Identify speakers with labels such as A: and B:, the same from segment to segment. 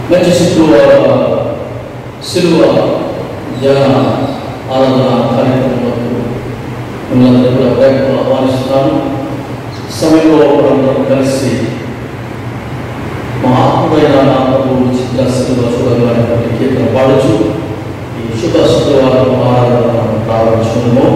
A: మంచి శుక్రవార సిలువ జన ఆరాధన కార్యక్రమంలో మిమ్మల్ని కూడా ప్రేమతో ఆహ్వానిస్తున్నాను సమయంలో మనందరం కలిసి మా ఆత్మమైన నా ప్రభు చిత్ర సిలువ చూడగలటువంటి కీర్తన పాడుచు ఈ శుభ శుక్రవారం ఆరాధన ప్రారంభించుకున్నాము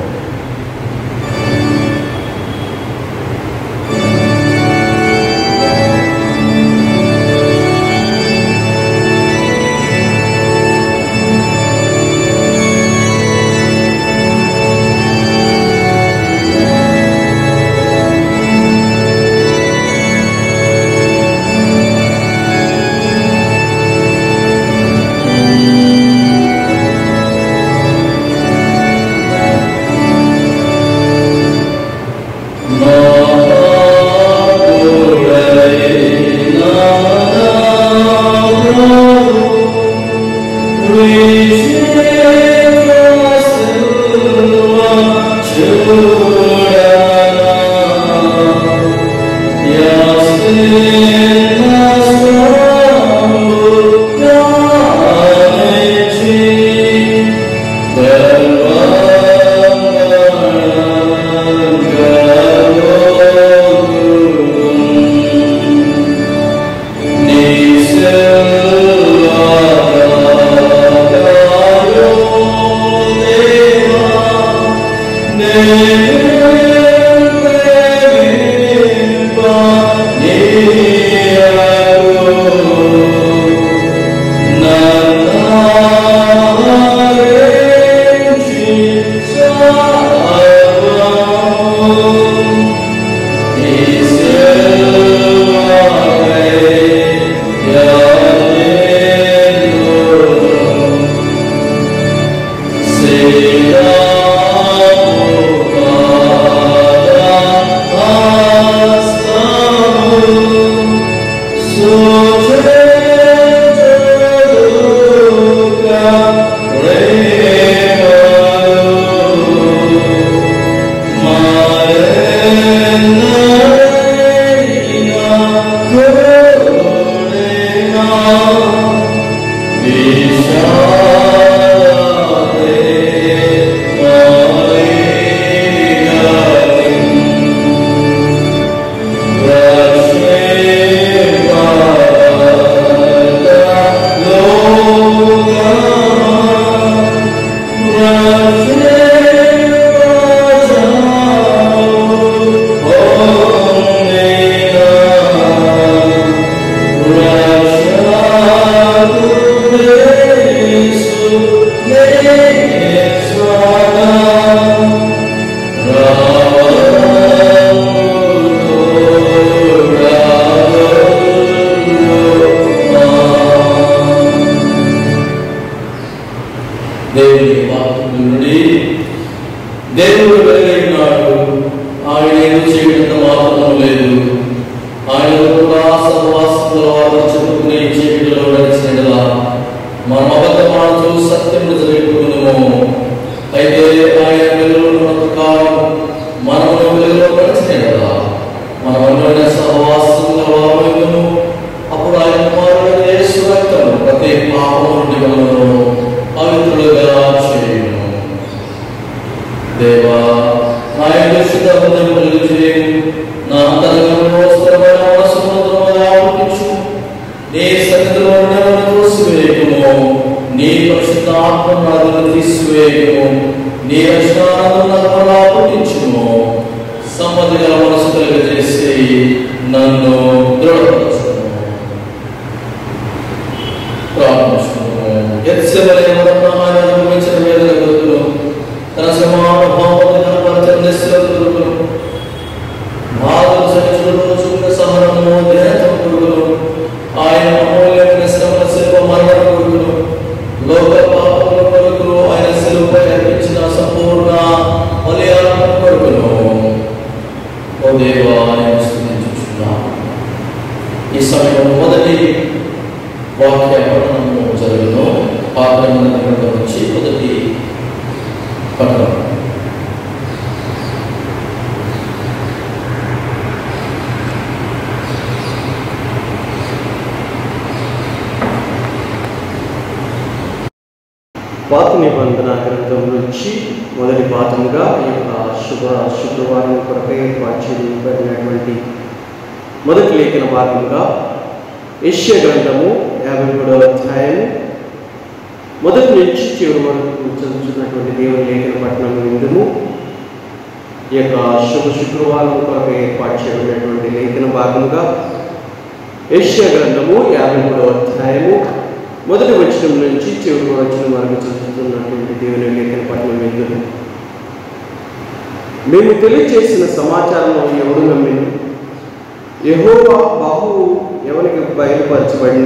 A: దేవుని వాక్యం నుండి దేవుడు వెలుగైనాడు ఆయన ఏదో చేయడం మాత్రం లేదు ఆయన కూడా సర్వాసంలో వారు చెప్పుకునే చీకటిలో నడిచినలా మనం అబద్ధమాడుతూ సత్యం జరిగిపోతున్నాము అయితే ఆయన వెలుగులో కాలం మనము వెలుగులో నడిచినలా మనం అన్యోన్య సహవాసంలో వారు అప్పుడు ఆయన కుమారుడు యేసు రక్తం ప్రతి పాపం నుండి మనము పవిత్రులుగా చేయను దేవా నా యొక్క శుద్ధ హృదయం కలుగు చేయు నా అంతరంగంలో స్థిరమైన మనసుమంత్రముగా ఆలోచించు నీ సన్నిధిలో నన్ను త్రోసివేయకుము నీ పరిశుద్ధ ఆత్మ నాదులు తీసివేయకుము నీ రక్షణాలను నన్ను పుట్టించుము సమ్మతి గల మనసు కలిగజేసి నన్ను దృఢపరచుము ప్రార్థించుకున్నాము ఎత్సెవరి ఎవరన్నా అనుభవించిన వేదన గురుతులు తన సమాన భావములు కనపరచని నిశ్చలతులు బాధలు సహించుడు చూపిన సహనము దేహం గురువులు ఆయన అమూల్యమైన శ్రమల శిల్ప మరణ గురువులు లోక పాపముల కొడుకులు ఆయన శిలుపై అర్పించిన సంపూర్ణ బలియాలను కొడుకును ఓ దేవా ఆయన స్థుతించుచున్నాను ఈ సమయం మొదటి వాక్య పఠనము జరుగును పాత్రమైన గ్రంథం నుంచి మొదటి పఠనం
B: పాత నిబంధన గ్రంథం నుంచి మొదటి పాఠముగా ఈ యొక్క శుభ శుక్రవారం కొరకై ఏర్పాటు మొదటి లేఖన భాగంగా ఏష్య గ్రంథము యాభై మూడవ అధ్యాయము మొదటి నుంచి చివరి వరకు చదువుతున్నటువంటి దేవుని లేఖన పట్టణం విందుము ఈ యొక్క శుభ శుక్రవారం కొరకు ఏర్పాటు చేయబడినటువంటి లేఖన భాగంగా ఏష్యా గ్రంథము యాభై మూడవ అధ్యాయము మొదటి వచనం నుంచి చివరి వచనం వరకు చదువుతున్నటువంటి దేవుని లేఖన పట్టణం విందుము మేము తెలియచేసిన సమాచారం ఎవడు నమ్మిను యెహోవా బాహువు ఎవరికి బయలుపరచబడిన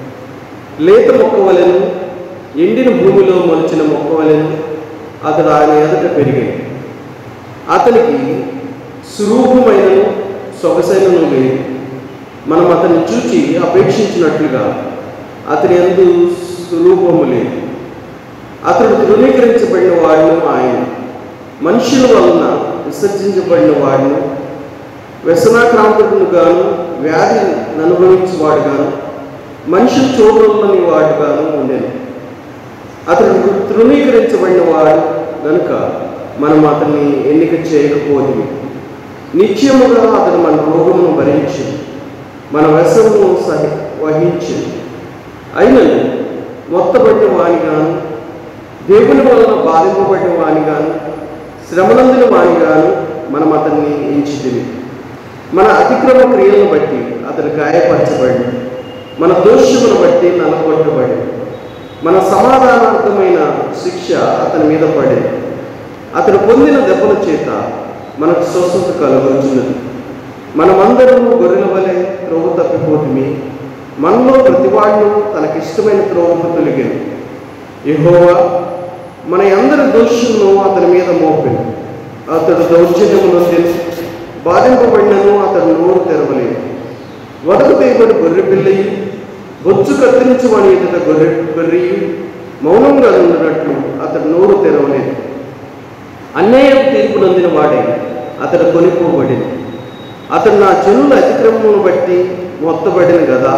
B: లేత మొక్క వలెను ఎండిన భూమిలో మొలిచిన మొక్క వలెను అతడు ఆయన ఎదుట పెరిగాడు అతనికి సురూపమైనను సొగసైనను లేదు మనం అతన్ని చూచి అపేక్షించినట్లుగా అతని ఎందు స్వరూపము లేదు అతడు తృణీకరించబడిన వాడును ఆయన మనుషుల వలన విసర్జించబడిన వాడును వ్యసనాక్రాంతుడును గాను వ్యాధి అనుభవించేవాడు గాను మనుషులు చూడలేని వాడు గాను ఉండేది అతడు తృణీకరించబడిన వాడు గనుక మనం అతన్ని ఎన్నిక చేయకపోతుంది నిత్యముగా అతడు మన రోగమును భరించి మన వ్యసనము సహి వహించి అయినను మొత్తబడిన వానిగాను దేవుని వలన బాధింపబడిన వానిగాను శ్రమనందిన వానిగాను మనం అతన్ని ఎంచితివి మన అతిక్రమ క్రియలను బట్టి అతడు గాయపరచబడి మన దోషమును బట్టి నలగొట్టబడి మన సమాధానార్థమైన శిక్ష అతని మీద పడింది అతడు పొందిన దెబ్బల చేత మనకు స్వస్థత కలుగుతున్నది మనమందరము గొర్రెల వలె త్రోవ తప్పిపోతుంది మనలో ప్రతివాడును తనకిష్టమైన త్రోవకు తొలిగాను యెహోవా మన అందరి దోషులను అతని మీద మోపింది అతడు దౌర్జన్యమును బాధింపబడినను అతడు నోరు తెరవలేదు వదకు తెగబడి గొర్రె పిల్లయి బొచ్చు కత్తిరించమని ఎదుట గొర్రె గొర్రెయు మౌనంగా ఉన్నట్లు అతడు నోరు తెరవలేదు అన్యాయం తీర్పు నందిన వాడే అతడు కొనిపోబడింది అతడు నా జనుల అతిక్రమమును బట్టి మొత్తబడిన కదా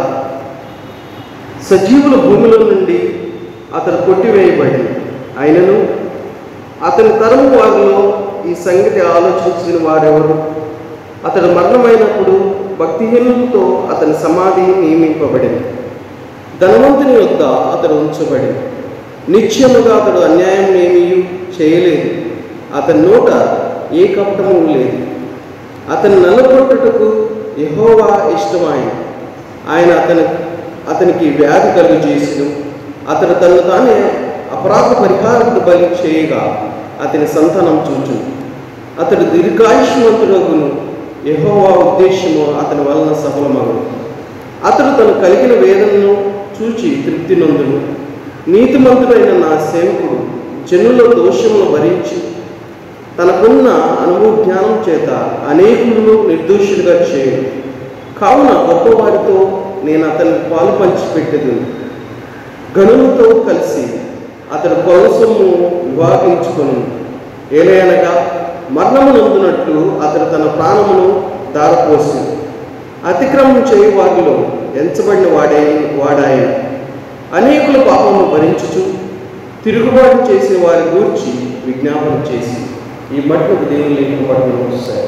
B: సజీవుల భూమిలో నుండి అతడు కొట్టివేయబడింది అయినను అతని తరము వారిలో ఈ సంగతి ఆలోచించిన వారెవరు అతడు మరణమైనప్పుడు భక్తిహీనులతో అతని సమాధి నియమింపబడింది ధనవంతుని వద్ద అతడు ఉంచబడింది నిత్యముగా అతడు అన్యాయం ఏమీ చేయలేదు అతని నోట ఏ కపటము లేదు అతని నల్లగొట్టుటకు యహోవా ఇష్టమాయన ఆయన అతని అతనికి వ్యాధి కలుగు చేసిన అతడు తను తానే అపరాధ పరిహారకు బలి చేయగా అతని సంతానం చూచును అతడు దీర్ఘాయుష్మంతుడగును యహోవా ఉద్దేశము అతని వలన సఫలమగును అతడు తను కలిగిన వేదనను చూచి తృప్తి నొందును నీతిమంతుడైన నా సేవకుడు జనుల దోషమును భరించి తనకున్న అనుభవ జ్ఞానం చేత అనేకులను నిర్దోషులుగా చేయను కావున గొప్పవారితో నేను అతన్ని పాలు పంచిపెట్టేది గనులతో కలిసి అతడు కొలసము వివాహించుకొని ఏలయనగా మరణము నందునట్లు అతడు తన ప్రాణమును దారపోసి అతిక్రమం చేయి వారిలో ఎంచబడిన వాడే వాడాయన అనేకుల పాపము భరించుచు తిరుగుబాటు చేసే వారి గూర్చి విజ్ఞాపన చేసి ఈ మట్టుకు దేవుని లేఖన పట్టుకుని వస్తాయి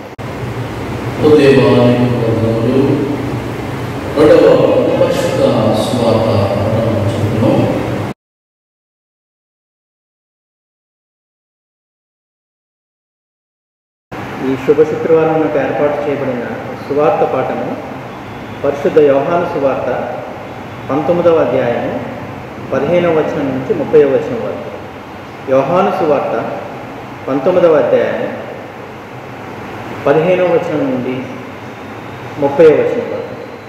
A: ఉదయవానికి వందనములు రెండవ పరిశుద్ధ స్వాత ప్రారంభించుకున్నాం
C: ఈ శుభ శుక్రవారం నాకు ఏర్పాటు చేయబడిన సువార్త పాఠము పరిశుద్ధ యోహాను సువార్త పంతొమ్మిదవ అధ్యాయము పదిహేనవ వచనం నుంచి ముప్పై వచనం వరకు యోహాను సువార్త పంతొమ్మిదవ అధ్యాయము పదిహేనవ వచనం నుండి ముప్పై వచనం వరకు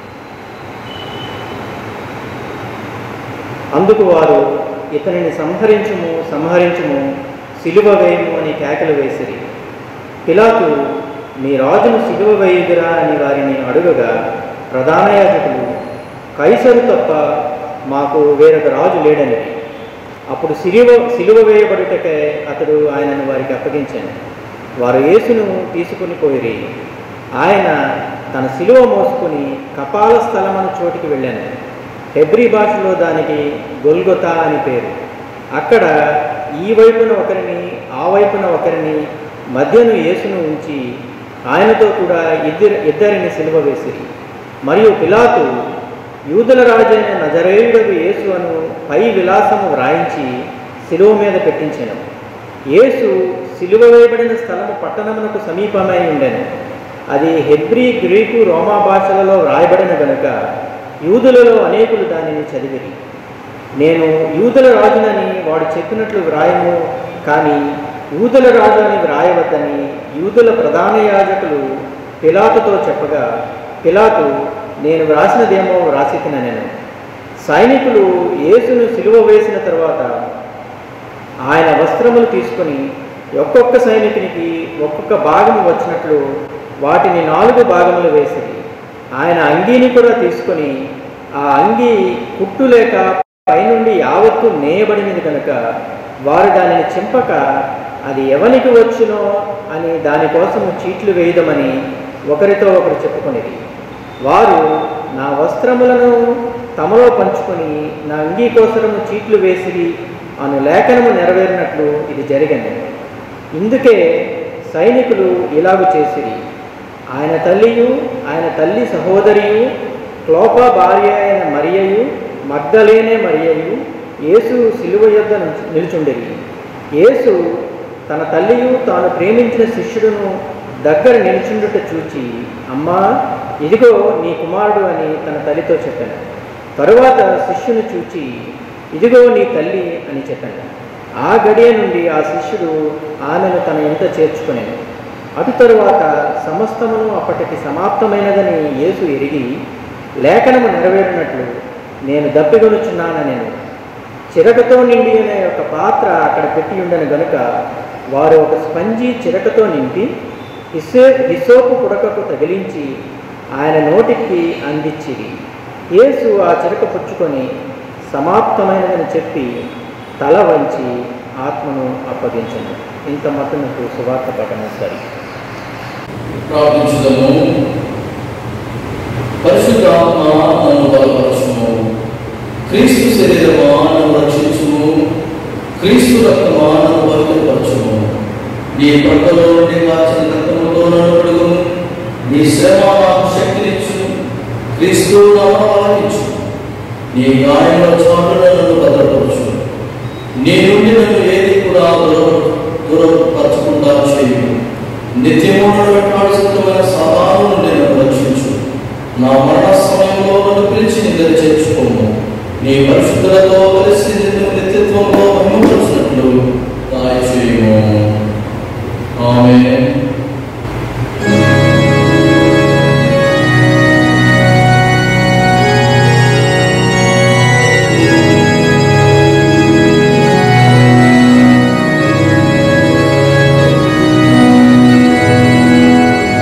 C: అందుకు వారు ఇతనిని సంహరించుము సంహరించుము సిలువ వేయము అని కేకలు వేసిరి పిలాతు మీ రాజును సిలువ వేయుదురా అని వారిని అడుగగా ప్రధాన యాజకులు కైసరు తప్ప మాకు వేరొక రాజు లేడని అప్పుడు సిలువ సిలువ వేయబడుటకే అతడు ఆయనను వారికి అప్పగించాను వారు యేసును తీసుకుని పోయిరి ఆయన తన సిలువ మోసుకుని కపాల స్థలమను చోటికి వెళ్ళాను హెబ్రీ భాషలో దానికి గొల్గొతా అని పేరు అక్కడ ఈ వైపున ఒకరిని ఆ వైపున ఒకరిని మధ్యను యేసును ఉంచి ఆయనతో కూడా ఇద్దరు ఇద్దరిని సిలువ వేసిరి మరియు పిలాతు యూదుల రాజైన నజరేయుడకు యేసు అను పై విలాసము వ్రాయించి శిలువ మీద పెట్టించెను యేసు సిలువ వేయబడిన స్థలము పట్టణమునకు సమీపమై ఉండెను అది హెబ్రీ గ్రీకు రోమా భాషలలో వ్రాయబడిన గనుక యూదులలో అనేకులు దానిని చదివిరి నేను యూదుల రాజునని వాడు చెప్పినట్లు వ్రాయము కానీ యూదుల రాజు అని వ్రాయవద్దని యూదుల ప్రధాన యాజకులు పిలాతుతో చెప్పగా పిలాతు నేను వ్రాసినదేమో వ్రాసి నేను సైనికులు యేసును సిలువ వేసిన తర్వాత ఆయన వస్త్రములు తీసుకొని ఒక్కొక్క సైనికునికి ఒక్కొక్క భాగము వచ్చినట్లు వాటిని నాలుగు భాగములు వేసింది ఆయన అంగీని కూడా తీసుకొని ఆ అంగీ కుట్టు లేక పైనుండి యావత్తు నేయబడినది కనుక వారు దానిని చింపక అది ఎవనికి వచ్చునో అని దానికోసము చీట్లు వేయదమని ఒకరితో ఒకరు చెప్పుకొనిది వారు నా వస్త్రములను తమలో పంచుకొని నా అంగీ కోసరము చీట్లు వేసిరి అను లేఖనము నెరవేరినట్లు ఇది జరిగింది ఇందుకే సైనికులు ఇలాగు చేసిరి ఆయన తల్లియు ఆయన తల్లి సహోదరియు క్లోప భార్య అయిన మరియయు మగ్ధలేనే మరియయు యేసు సిలువ యొద్ద నిల్చు- నిలుచుండిరి యేసు తన తల్లియు తాను ప్రేమించిన శిష్యుడును దగ్గర నిలుచుండుట చూచి అమ్మా ఇదిగో నీ కుమారుడు అని తన తల్లితో చెప్పాను తరువాత శిష్యుని చూచి ఇదిగో నీ తల్లి అని చెప్పాను ఆ గడియ నుండి ఆ శిష్యుడు ఆమెను తన ఇంట చేర్చుకునేను అటు తరువాత సమస్తమును అప్పటికి సమాప్తమైనదని యేసు ఎరిగి లేఖనము నెరవేరినట్లు నేను దప్పిగొనుచున్నాను నేను చిరకతో నిండి అనే ఒక పాత్ర అక్కడ పెట్టి ఉండను గనుక వారు ఒక స్పంజి చిరకతో నింపి హిసే హిసోపు పుడకకు తగిలించి ఆయన నోటికి అందించిరి యేసు ఆ చిరక పుచ్చుకొని సమాప్తమైనదని చెప్పి తల వంచి ఆత్మను అప్పగించను ఇంత మటునకు సువార్త పఠనం సరి
A: ప్రార్థించుదము పరిశుద్ధాత్మ నన్ను బలపరచుము క్రీస్తు శరీరమా నన్ను రక్షించుము క్రీస్తు రక్తమా నన్ను పవిత్రపరచుము నీ పట్టలో నుండి కాచిన రక్తముతో నన్ను కడుగుము నీ శ్రమ నాకు శక్తినిచ్చు క్రీస్తు నామం ఆలకించు నీ గాయముల చాటున నన్ను భద్రపరచు నీ నుండి నన్ను ఏది కూడా దూర దూరపరచకుండా చేయు నిత్యము నన్ను వెంటాడుతున్న సాధారణ నుండి నన్ను రక్షించు నా మరణ సమయంలో నన్ను పిలిచి నిద్ర చేర్చుకోము నీ పరిశుద్ధులతో కలిసి నిన్ను నిత్యత్వంలో మహిమపరిచినట్లు దయచేయము ఆమె
D: ఆ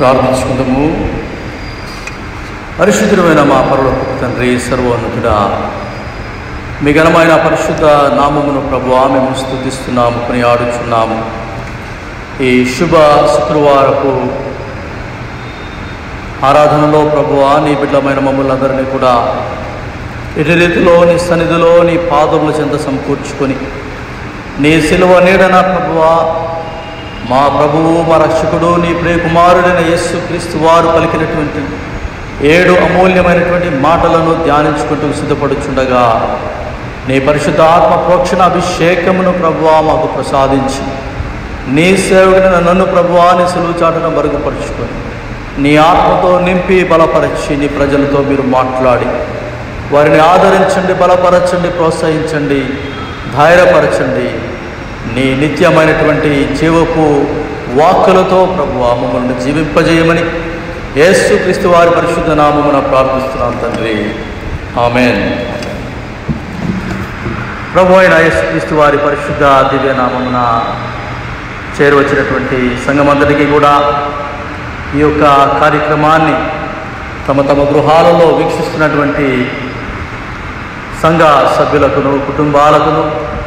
A: ప్రార్థించుకుందాము పరిశుద్ధుడమైన మా పరలోక తండ్రి సర్వోన్నతుడా మీ ఘనమైన పరిశుద్ధ నామమును ప్రభు మేము స్థుతిస్తున్నాము కొని ఆడుచున్నాము ఈ శుభ శుక్రవారపు ఆరాధనలో ప్రభువా నీ బిడ్డమైన మమ్మల్ని అందరినీ కూడా ఇటు రీతిలో నీ సన్నిధిలో నీ పాదముల చెంత సమకూర్చుకొని నీ సిలువ నీడన ప్రభువా మా ప్రభువు మా రక్షకుడు నీ ప్రియకుమారుడైన యేసు క్రీస్తు వారు పలికినటువంటి ఏడు అమూల్యమైనటువంటి మాటలను ధ్యానించుకుంటూ సిద్ధపడుచుండగా నీ పరిశుద్ధ ఆత్మ ప్రోక్షణ అభిషేకమును ప్రభువా మాకు ప్రసాదించి నీ సేవకుడైన నన్ను ప్రభువా నీ సులువు చాటును మరుగుపరుచుకొని నీ ఆత్మతో నింపి బలపరచి నీ ప్రజలతో మీరు మాట్లాడి వారిని ఆదరించండి బలపరచండి ప్రోత్సహించండి ధైర్యపరచండి నీ నిత్యమైనటువంటి జీవపు వాక్కులతో ప్రభు మమ్మల్ని జీవింపజేయమని యేసు క్రీస్తు వారి పరిశుద్ధ నామమున ప్రార్థిస్తున్నాం తండ్రి ఆమెన్ ప్రభు అయిన యేసు క్రీస్తు వారి పరిశుద్ధ దివ్య నామమున చేరువచ్చినటువంటి సంఘమందరికీ కూడా ఈ యొక్క కార్యక్రమాన్ని తమ తమ గృహాలలో వీక్షిస్తున్నటువంటి సంఘ సభ్యులకును కుటుంబాలకును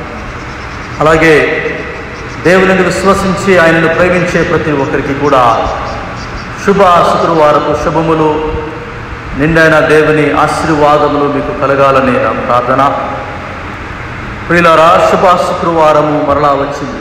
A: అలాగే దేవుని విశ్వసించి ఆయనను ప్రేమించే ప్రతి ఒక్కరికి కూడా శుభ శుక్రవారపు శుభములు నిండైన దేవుని ఆశీర్వాదములు మీకు కలగాలని నా ప్రార్థన ప్రియులారా శుభ శుక్రవారము మరలా వచ్చింది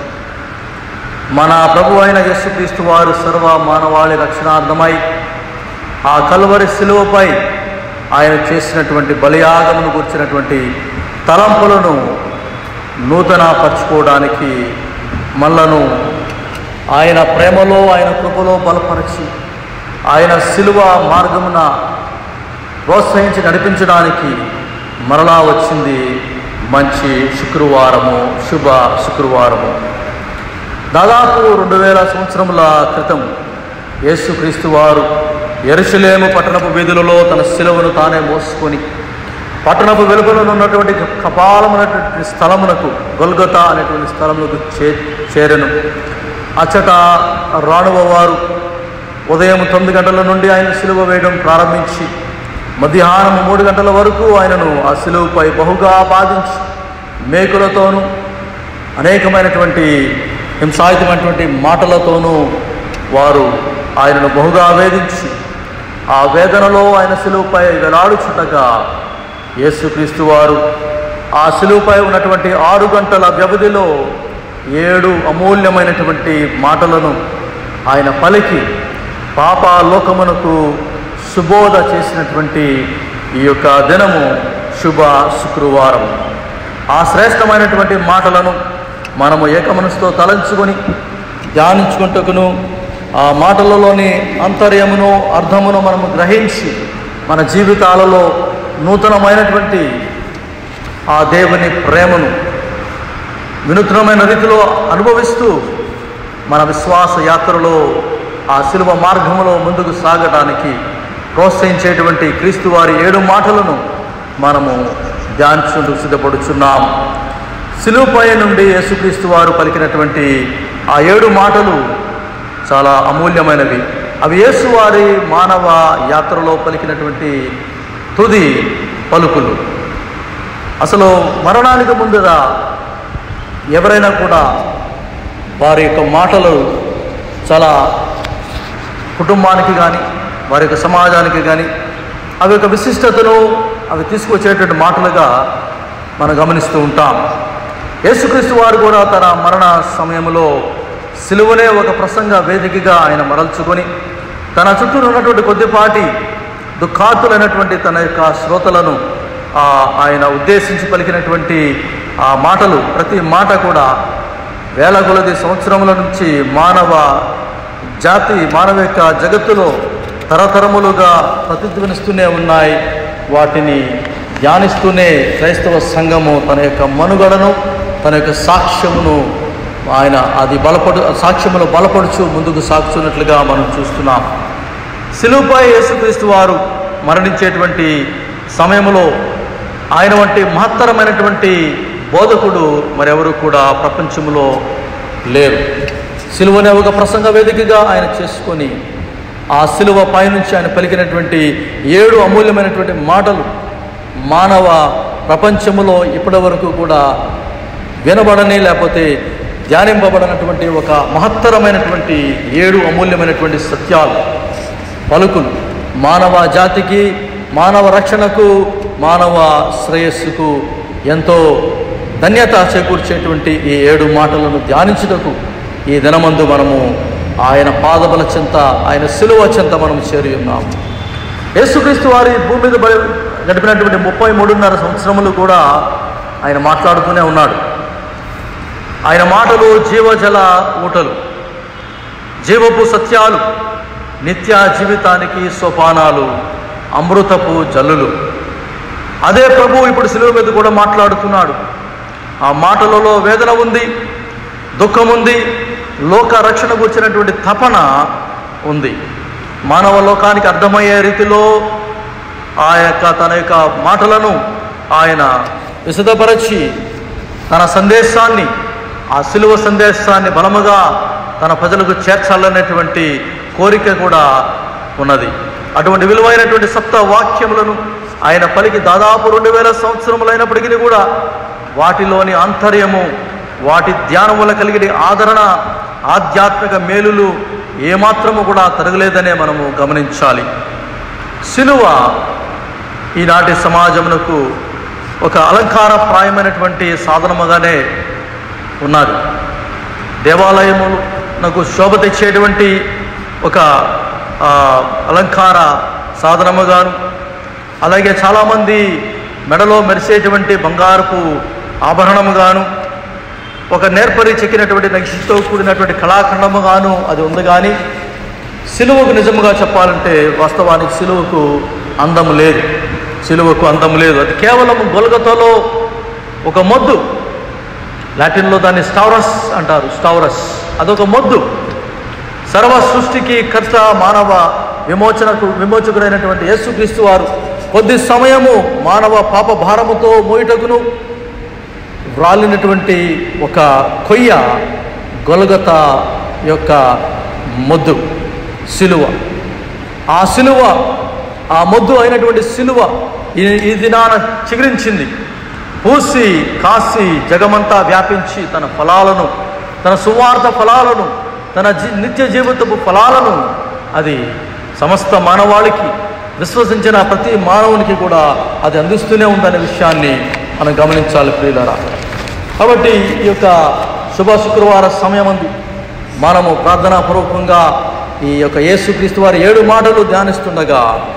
A: మన ప్రభు అయిన యేసుక్రీస్తు వారు సర్వ మానవాళి రక్షణార్థమై ఆ కలువరి శిలువపై ఆయన చేసినటువంటి బలియాగమును గుర్చినటువంటి తలంపులను నూతన పరచుకోవడానికి మనలను ఆయన ప్రేమలో ఆయన కృపలో బలపరిచి ఆయన శిలువ మార్గమున ప్రోత్సహించి నడిపించడానికి మరలా వచ్చింది మంచి శుక్రవారము శుభ శుక్రవారము దాదాపు రెండు వేల సంవత్సరముల క్రితం యేసుక్రీస్తు వారు ఎరుసలేము పట్టణపు వీధులలో తన శిలువను తానే మోసుకొని పట్టణపు వెలుపలలో ఉన్నటువంటి కపాలమైనటువంటి స్థలమునకు గొల్గొత అనేటువంటి స్థలమునకు చే చేరను అచ్చట రాణువ వారు ఉదయం తొమ్మిది గంటల నుండి ఆయన సిలువ వేయడం ప్రారంభించి మధ్యాహ్నం మూడు గంటల వరకు ఆయనను ఆ సిలువపై బహుగా బాధించి మేకులతోనూ అనేకమైనటువంటి హింసాయుతమైనటువంటి మాటలతోనూ వారు ఆయనను బహుగా వేధించి ఆ వేదనలో ఆయన సిలువపై వేలాడుచుండగా యేసుక్రీస్తు వారు ఆ సిలువపై ఉన్నటువంటి ఆరు గంటల వ్యవధిలో ఏడు అమూల్యమైనటువంటి మాటలను ఆయన పలికి పాప లోకమునకు సుబోధ చేసినటువంటి ఈ యొక్క దినము శుభ శుక్రవారం ఆ శ్రేష్టమైనటువంటి మాటలను మనము ఏకమనసుతో తలంచుకొని ధ్యానించుకుంటకును ఆ మాటలలోని అంతర్యమును అర్థమును మనము గ్రహించి మన జీవితాలలో నూతనమైనటువంటి ఆ దేవుని ప్రేమను వినూత్నమైన రీతిలో అనుభవిస్తూ మన విశ్వాస యాత్రలో ఆ శిలువ మార్గములో ముందుకు సాగడానికి ప్రోత్సహించేటువంటి క్రీస్తు వారి ఏడు మాటలను మనము ధ్యానించుకుంటూ సిద్ధపడుచున్నాం శిలువపై నుండి యేసుక్రీస్తు వారు పలికినటువంటి ఆ ఏడు మాటలు చాలా అమూల్యమైనవి అవి యేసువారి మానవ యాత్రలో పలికినటువంటి తుది పలుకులు అసలు మరణానికి ముందుగా ఎవరైనా కూడా వారి యొక్క మాటలు చాలా కుటుంబానికి కానీ వారి యొక్క సమాజానికి కానీ అవి యొక్క విశిష్టతను అవి తీసుకొచ్చేటువంటి మాటలుగా మనం గమనిస్తూ ఉంటాం యేసుక్రీస్తు వారు కూడా తన మరణ సమయంలో సిలువనే ఒక ప్రసంగ వేదికగా ఆయన మరల్చుకొని తన చుట్టూ ఉన్నటువంటి కొద్దిపాటి దుఃఖాతులైనటువంటి తన యొక్క శ్రోతలను ఆ, ఆయన ఉద్దేశించి పలికినటువంటి ఆ మాటలు ప్రతి మాట కూడా వేల కొలది సంవత్సరముల నుంచి మానవ జాతి మానవ యొక్క జగత్తులో తరతరములుగా ప్రతిధ్వనిస్తూనే ఉన్నాయి వాటిని ధ్యానిస్తూనే క్రైస్తవ సంఘము తన యొక్క మనుగడను తన యొక్క సాక్ష్యమును ఆయన అది బలపడు సాక్ష్యమును బలపడుచు ముందుకు సాగుతున్నట్లుగా మనం చూస్తున్నాం సిలువుపై యేసుక్రీస్తు వారు మరణించేటువంటి సమయంలో ఆయన వంటి మహత్తరమైనటువంటి బోధకుడు మరెవరు కూడా ప్రపంచంలో లేరు సిలువనే ఒక ప్రసంగ వేదికగా ఆయన చేసుకొని ఆ శిలువ పైనుంచి ఆయన పలికినటువంటి ఏడు అమూల్యమైనటువంటి మాటలు మానవ ప్రపంచములో ఇప్పటి వరకు కూడా వినబడని లేకపోతే ధ్యానింపబడినటువంటి ఒక మహత్తరమైనటువంటి ఏడు అమూల్యమైనటువంటి సత్యాలు పలుకులు మానవ జాతికి మానవ రక్షణకు మానవ శ్రేయస్సుకు ఎంతో ధన్యత చేకూర్చేటువంటి ఈ ఏడు మాటలను ధ్యానించుటకు ఈ దినమందు మనము ఆయన పాదబల చెంత ఆయన సిలువ చెంత మనం చేరి ఉన్నాము యేసుక్రీస్తు వారి భూమి మీద బలి గడిపినటువంటి ముప్పై మూడున్నర సంవత్సరములు కూడా ఆయన మాట్లాడుతూనే ఉన్నాడు ఆయన మాటలు జీవజల ఊటలు జీవపు సత్యాలు నిత్య జీవితానికి సోపానాలు అమృతపు జల్లులు అదే ప్రభు ఇప్పుడు సిలువ మీద కూడా మాట్లాడుతున్నాడు ఆ మాటలలో వేదన ఉంది దుఃఖం ఉంది లోక రక్షణకు వచ్చినటువంటి తపన ఉంది మానవ లోకానికి అర్థమయ్యే రీతిలో ఆ యొక్క తన యొక్క మాటలను ఆయన విశదపరచి తన సందేశాన్ని ఆ సిలువ సందేశాన్ని బలముగా తన ప్రజలకు చేర్చాలనేటువంటి కోరిక కూడా ఉన్నది అటువంటి విలువైనటువంటి సప్త వాక్యములను ఆయన పలికి దాదాపు రెండు వేల సంవత్సరములైనప్పటికీ కూడా వాటిలోని ఆంతర్యము వాటి ధ్యానం వల్ల కలిగే ఆదరణ ఆధ్యాత్మిక మేలులు ఏమాత్రము కూడా తరగలేదనే మనము గమనించాలి సిలువ ఈనాటి సమాజమునకు ఒక అలంకారప్రాయమైనటువంటి సాధనముగానే ఉన్నది దేవాలయమునకు శోభ తెచ్చేటువంటి ఒక ఆ, అలంకార సాధనముగాను అలాగే చాలామంది మెడలో మెరిసేటువంటి బంగారపు ఆభరణముగాను ఒక నేర్పరి చెక్కినటువంటి నక్షితో కూడినటువంటి కళాఖండముగాను అది ఉంది కానీ సిలువకు నిజముగా చెప్పాలంటే వాస్తవానికి సిలువకు అందము లేదు సిలువకు అందము లేదు అది కేవలం గొలగతలో ఒక మొద్దు లాటిన్లో దాన్ని స్టౌరస్ అంటారు స్టౌరస్ అదొక మొద్దు సర్వ సృష్టికి కర్త మానవ విమోచనకు విమోచకుడైనటువంటి యేసుక్రీస్తు వారు కొద్ది సమయము మానవ పాప భారముతో మోయుటకును వ్రాలినటువంటి ఒక కొయ్య గొలగత యొక్క మొద్దు సిలువ ఆ సిలువ ఆ మొద్దు అయినటువంటి సిలువ ఈ ఈ దినాన చిగురించింది పూసి కాసి జగమంతా వ్యాపించి తన ఫలాలను తన సువార్త ఫలాలను తన జీ నిత్య జీవితపు ఫలాలను అది సమస్త మానవాళికి విశ్వసించిన ప్రతి మానవునికి కూడా అది అందిస్తూనే ఉందనే విషయాన్ని మనం గమనించాలి ప్రియులరా కాబట్టి ఈ యొక్క శుభ శుక్రవార సమయమందు మనము ప్రార్థనాపూర్వకంగా ఈ యొక్క యేసుక్రీస్తు వారి ఏడు మాటలు ధ్యానిస్తుండగా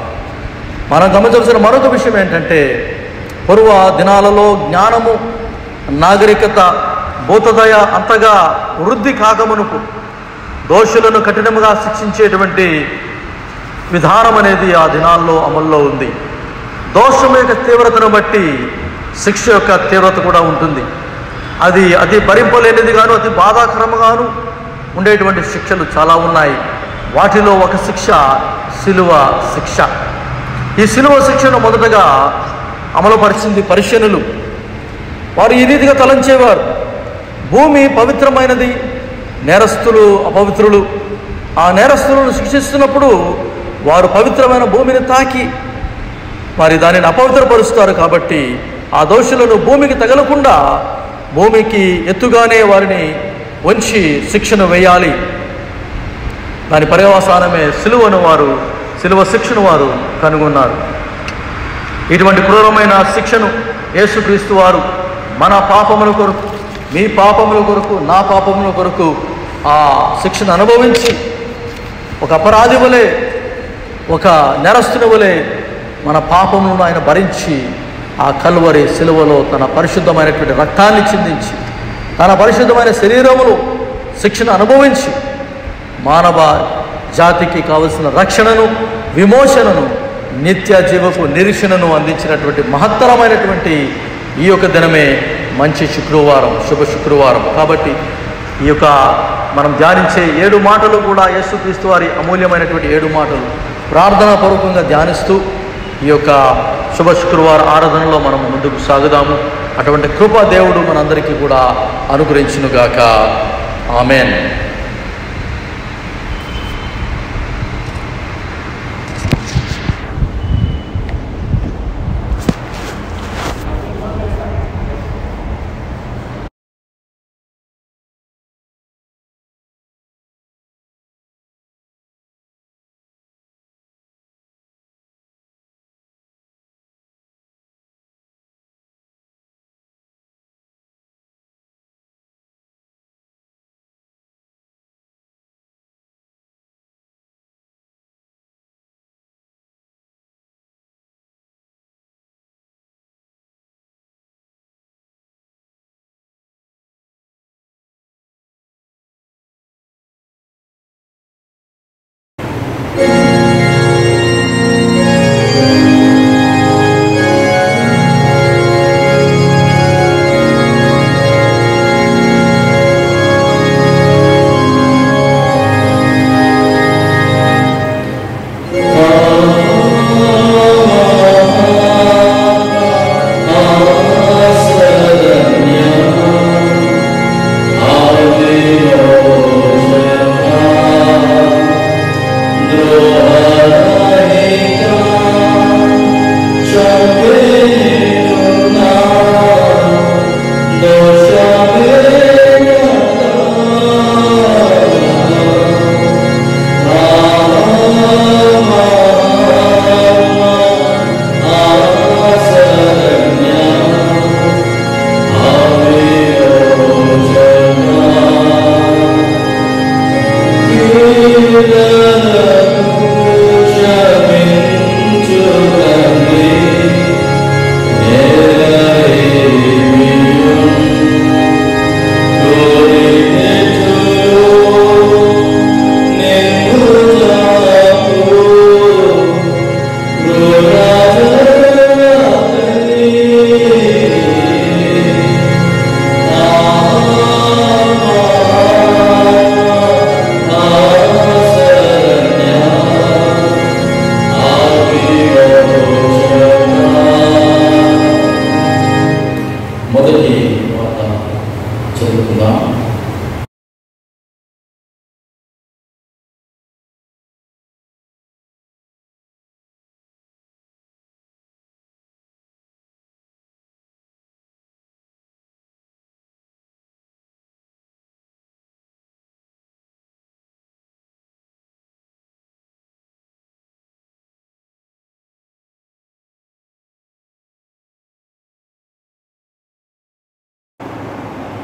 A: మనం గమనించవలసిన మరొక విషయం ఏంటంటే పూర్వ దినాలలో జ్ఞానము నాగరికత భూతదయ అంతగా వృద్ధి కాకమునుపు దోషులను కఠినముగా శిక్షించేటువంటి విధానం అనేది ఆ దినాల్లో అమల్లో ఉంది దోషం యొక్క తీవ్రతను బట్టి శిక్ష యొక్క తీవ్రత కూడా ఉంటుంది అది అతి భరింపలేనిది గాను అతి బాధాకరముగాను ఉండేటువంటి శిక్షలు చాలా ఉన్నాయి వాటిలో ఒక శిక్ష సిలువ శిక్ష ఈ సిలువ శిక్షను మొదటగా అమలుపరిచింది పరిశనులు వారు ఈ రీతిగా తలంచేవారు భూమి పవిత్రమైనది నేరస్తులు అపవిత్రులు ఆ నేరస్తులను శిక్షిస్తున్నప్పుడు వారు పవిత్రమైన భూమిని తాకి మరి దానిని అపవిత్రపరుస్తారు కాబట్టి ఆ దోషులను భూమికి తగలకుండా భూమికి ఎత్తుగానే వారిని వంచి శిక్షను వేయాలి దాని పర్యవసానమే సిలువను వారు సిలువ శిక్షను వారు కనుగొన్నారు ఇటువంటి క్రూరమైన శిక్షను యేసుక్రీస్తు వారు మన పాపముల కొరకు మీ పాపముల కొరకు నా పాపముల కొరకు ఆ శిక్షను అనుభవించి ఒక అపరాధి వలె ఒక నెరస్తుని వలె మన పాపములను ఆయన భరించి ఆ కల్వరి సిలువలో తన పరిశుద్ధమైనటువంటి రక్తాన్ని చిందించి తన పరిశుద్ధమైన శరీరములో శిక్షను అనుభవించి మానవ జాతికి కావలసిన రక్షణను విమోచనను నిత్య జీవపు నిరీక్షణను అందించినటువంటి మహత్తరమైనటువంటి ఈ యొక్క దినమే మంచి శుక్రవారం శుభ శుక్రవారం కాబట్టి ఈ యొక్క మనం ధ్యానించే ఏడు మాటలు కూడా యేసుక్రీస్తు వారి అమూల్యమైనటువంటి ఏడు మాటలు ప్రార్థనాపూర్వకంగా ధ్యానిస్తూ ఈ యొక్క శుభ శుక్రవార ఆరాధనలో మనం ముందుకు సాగుదాము అటువంటి కృపా దేవుడు మనందరికీ కూడా అనుగ్రహించునుగాక ఆమెన్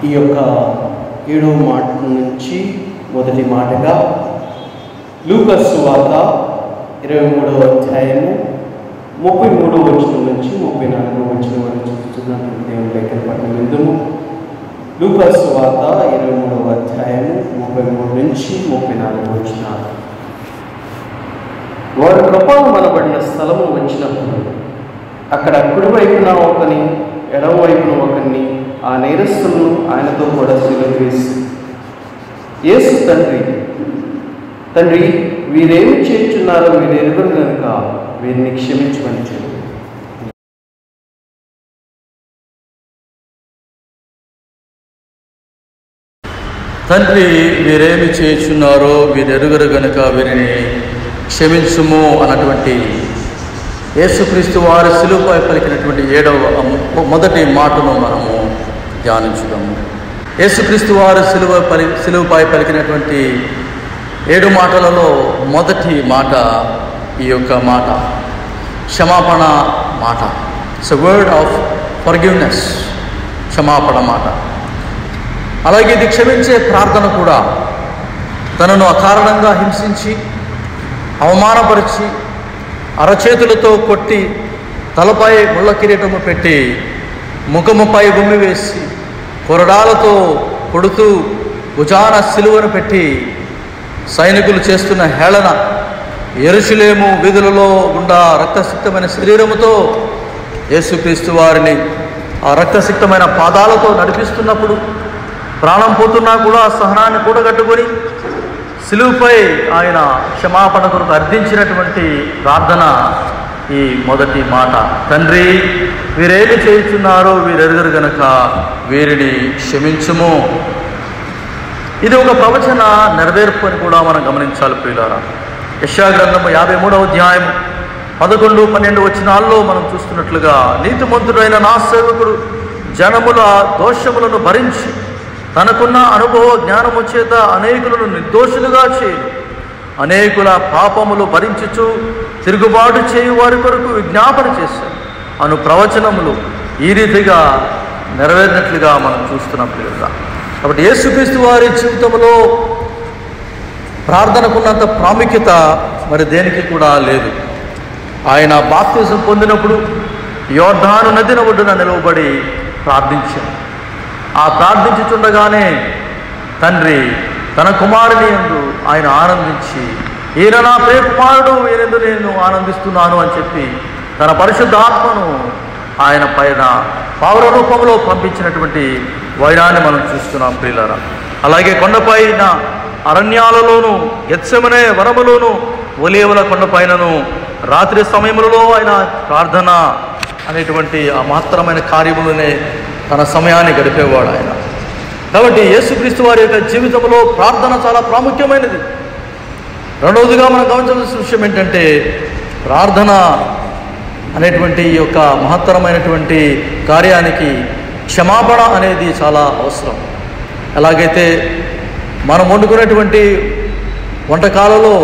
B: ఈ యొక్క ఏడవ మాట నుంచి మొదటి మాటగా లూకస్ వార్త ఇరవై మూడవ అధ్యాయము ముప్పై మూడవ వచనం నుంచి ముప్పై నాలుగవ వచనం వరకు చూస్తున్నటువంటి దేవుని లేఖన పట్టణం ఎందుము లూకస్ వార్త ఇరవై మూడవ అధ్యాయము ముప్పై మూడు నుంచి ముప్పై నాలుగవ వచనాలు వారు కృపాలు మనబడిన స్థలము వచ్చినప్పుడు అక్కడ కుడివైపున ఒకని ఎడమ వైపున ఒకరిని ఆ నేరస్తులను ఆయనతో కూడా సిలువ వేసి యేసు తండ్రి తండ్రి వీరేమి చేస్తున్నారో మీరు ఎరుగురు కనుక వీరిని క్షమించమని చెప్పు
A: తండ్రి వీరేమి చేయుచున్నారో వీరెరుగరు గనుక వీరిని క్షమించుము అన్నటువంటి యేసుక్రీస్తు వారి సిలువుపై పలికినటువంటి ఏడవ మొ- మొదటి మాటను మనము ధ్యానించుదాము యేసుక్రీస్తు వారి సిలువ పలి సిలువుపై పలికినటువంటి ఏడు మాటలలో మొదటి మాట ఈ యొక్క మాట క్షమాపణ మాట ఇట్స్ వర్డ్ ఆఫ్ ఫర్గివ్నెస్ క్షమాపణ మాట అలాగే ఇది క్షమించే ప్రార్థన కూడా తనను అకారణంగా హింసించి అవమానపరిచి అరచేతులతో కొట్టి తలపై ముళ్ళ కిరీటము పెట్టి ముఖముపై గుమ్మి వేసి కొరడాలతో కొడుతూ భుజాన సిలువను పెట్టి సైనికులు చేస్తున్న హేళన ఎరుషులేము వీధులలో గుండా రక్తసిక్తమైన శరీరముతో యేసుక్రీస్తు వారిని ఆ రక్తసిక్తమైన పాదాలతో నడిపిస్తున్నప్పుడు ప్రాణం పోతున్నా కూడా ఆ సహనాన్ని కూడగట్టుకొని సిలువుపై ఆయన క్షమాపణ కొరకు అర్థించినటువంటి ప్రార్థన ఈ మొదటి మాట తండ్రి వీరేమి చేయుచున్నారో వీరెరుగరు గనక వీరిని క్షమించుము ఇది ఒక ప్రవచన నెరవేర్పు అని కూడా మనం గమనించాలి ప్రియులారా యశా గ్రంథము యాభై మూడవ అధ్యాయం పదకొండు పన్నెండు వచనాల్లో మనం చూస్తున్నట్లుగా నీతిమంతుడైన నా సేవకుడు జనముల దోషములను భరించి తనకున్న అనుభవ జ్ఞానము చేత అనేకులను నిర్దోషులుగా చేయు అనేకుల పాపములు భరించుచు తిరుగుబాటు చేయు వారి కొరకు విజ్ఞాపన చేశాడు అను ప్రవచనములు ఈ రీతిగా నెరవేరినట్లుగా మనం చూస్తున్నాం ప్రియులుగా కాబట్టి యేసుక్రీస్తు వారి జీవితంలో ప్రార్థనకున్నంత ప్రాముఖ్యత మరి దేనికి కూడా లేదు ఆయన బాప్తిజం పొందినప్పుడు యోర్ధాను నదిన ఒడ్డున నిలవబడి ప్రార్థించాడు ఆ ప్రార్థించుచుండగానే తండ్రి తన కుమారుని యందు ఆయన ఆనందించి ఈయన నా ప్రియ కుమారుడు ఈయనందు నేను ఆనందిస్తున్నాను అని చెప్పి తన పరిశుద్ధ ఆత్మను ఆయన పైన పౌర రూపంలో పంపించినటువంటి వైరాన్ని మనం చూస్తున్నాం ప్రియులరా అలాగే కొండపైన అరణ్యాలలోను గెత్సెమనే వనములోను ఒలేవుల కొండపైనను రాత్రి సమయములలో ఆయన ప్రార్థన అనేటువంటి ఆ మహత్తరమైన కార్యములనే తన సమయాన్ని గడిపేవాడు ఆయన కాబట్టి యేసుక్రీస్తు వారి యొక్క జీవితంలో ప్రార్థన చాలా ప్రాముఖ్యమైనది రెండవదిగా మనం గమనించాల్సిన విషయం ఏంటంటే ప్రార్థన అనేటువంటి ఈ యొక్క మహత్తరమైనటువంటి కార్యానికి క్షమాపణ అనేది చాలా అవసరం ఎలాగైతే మనం వండుకునేటువంటి వంటకాలలో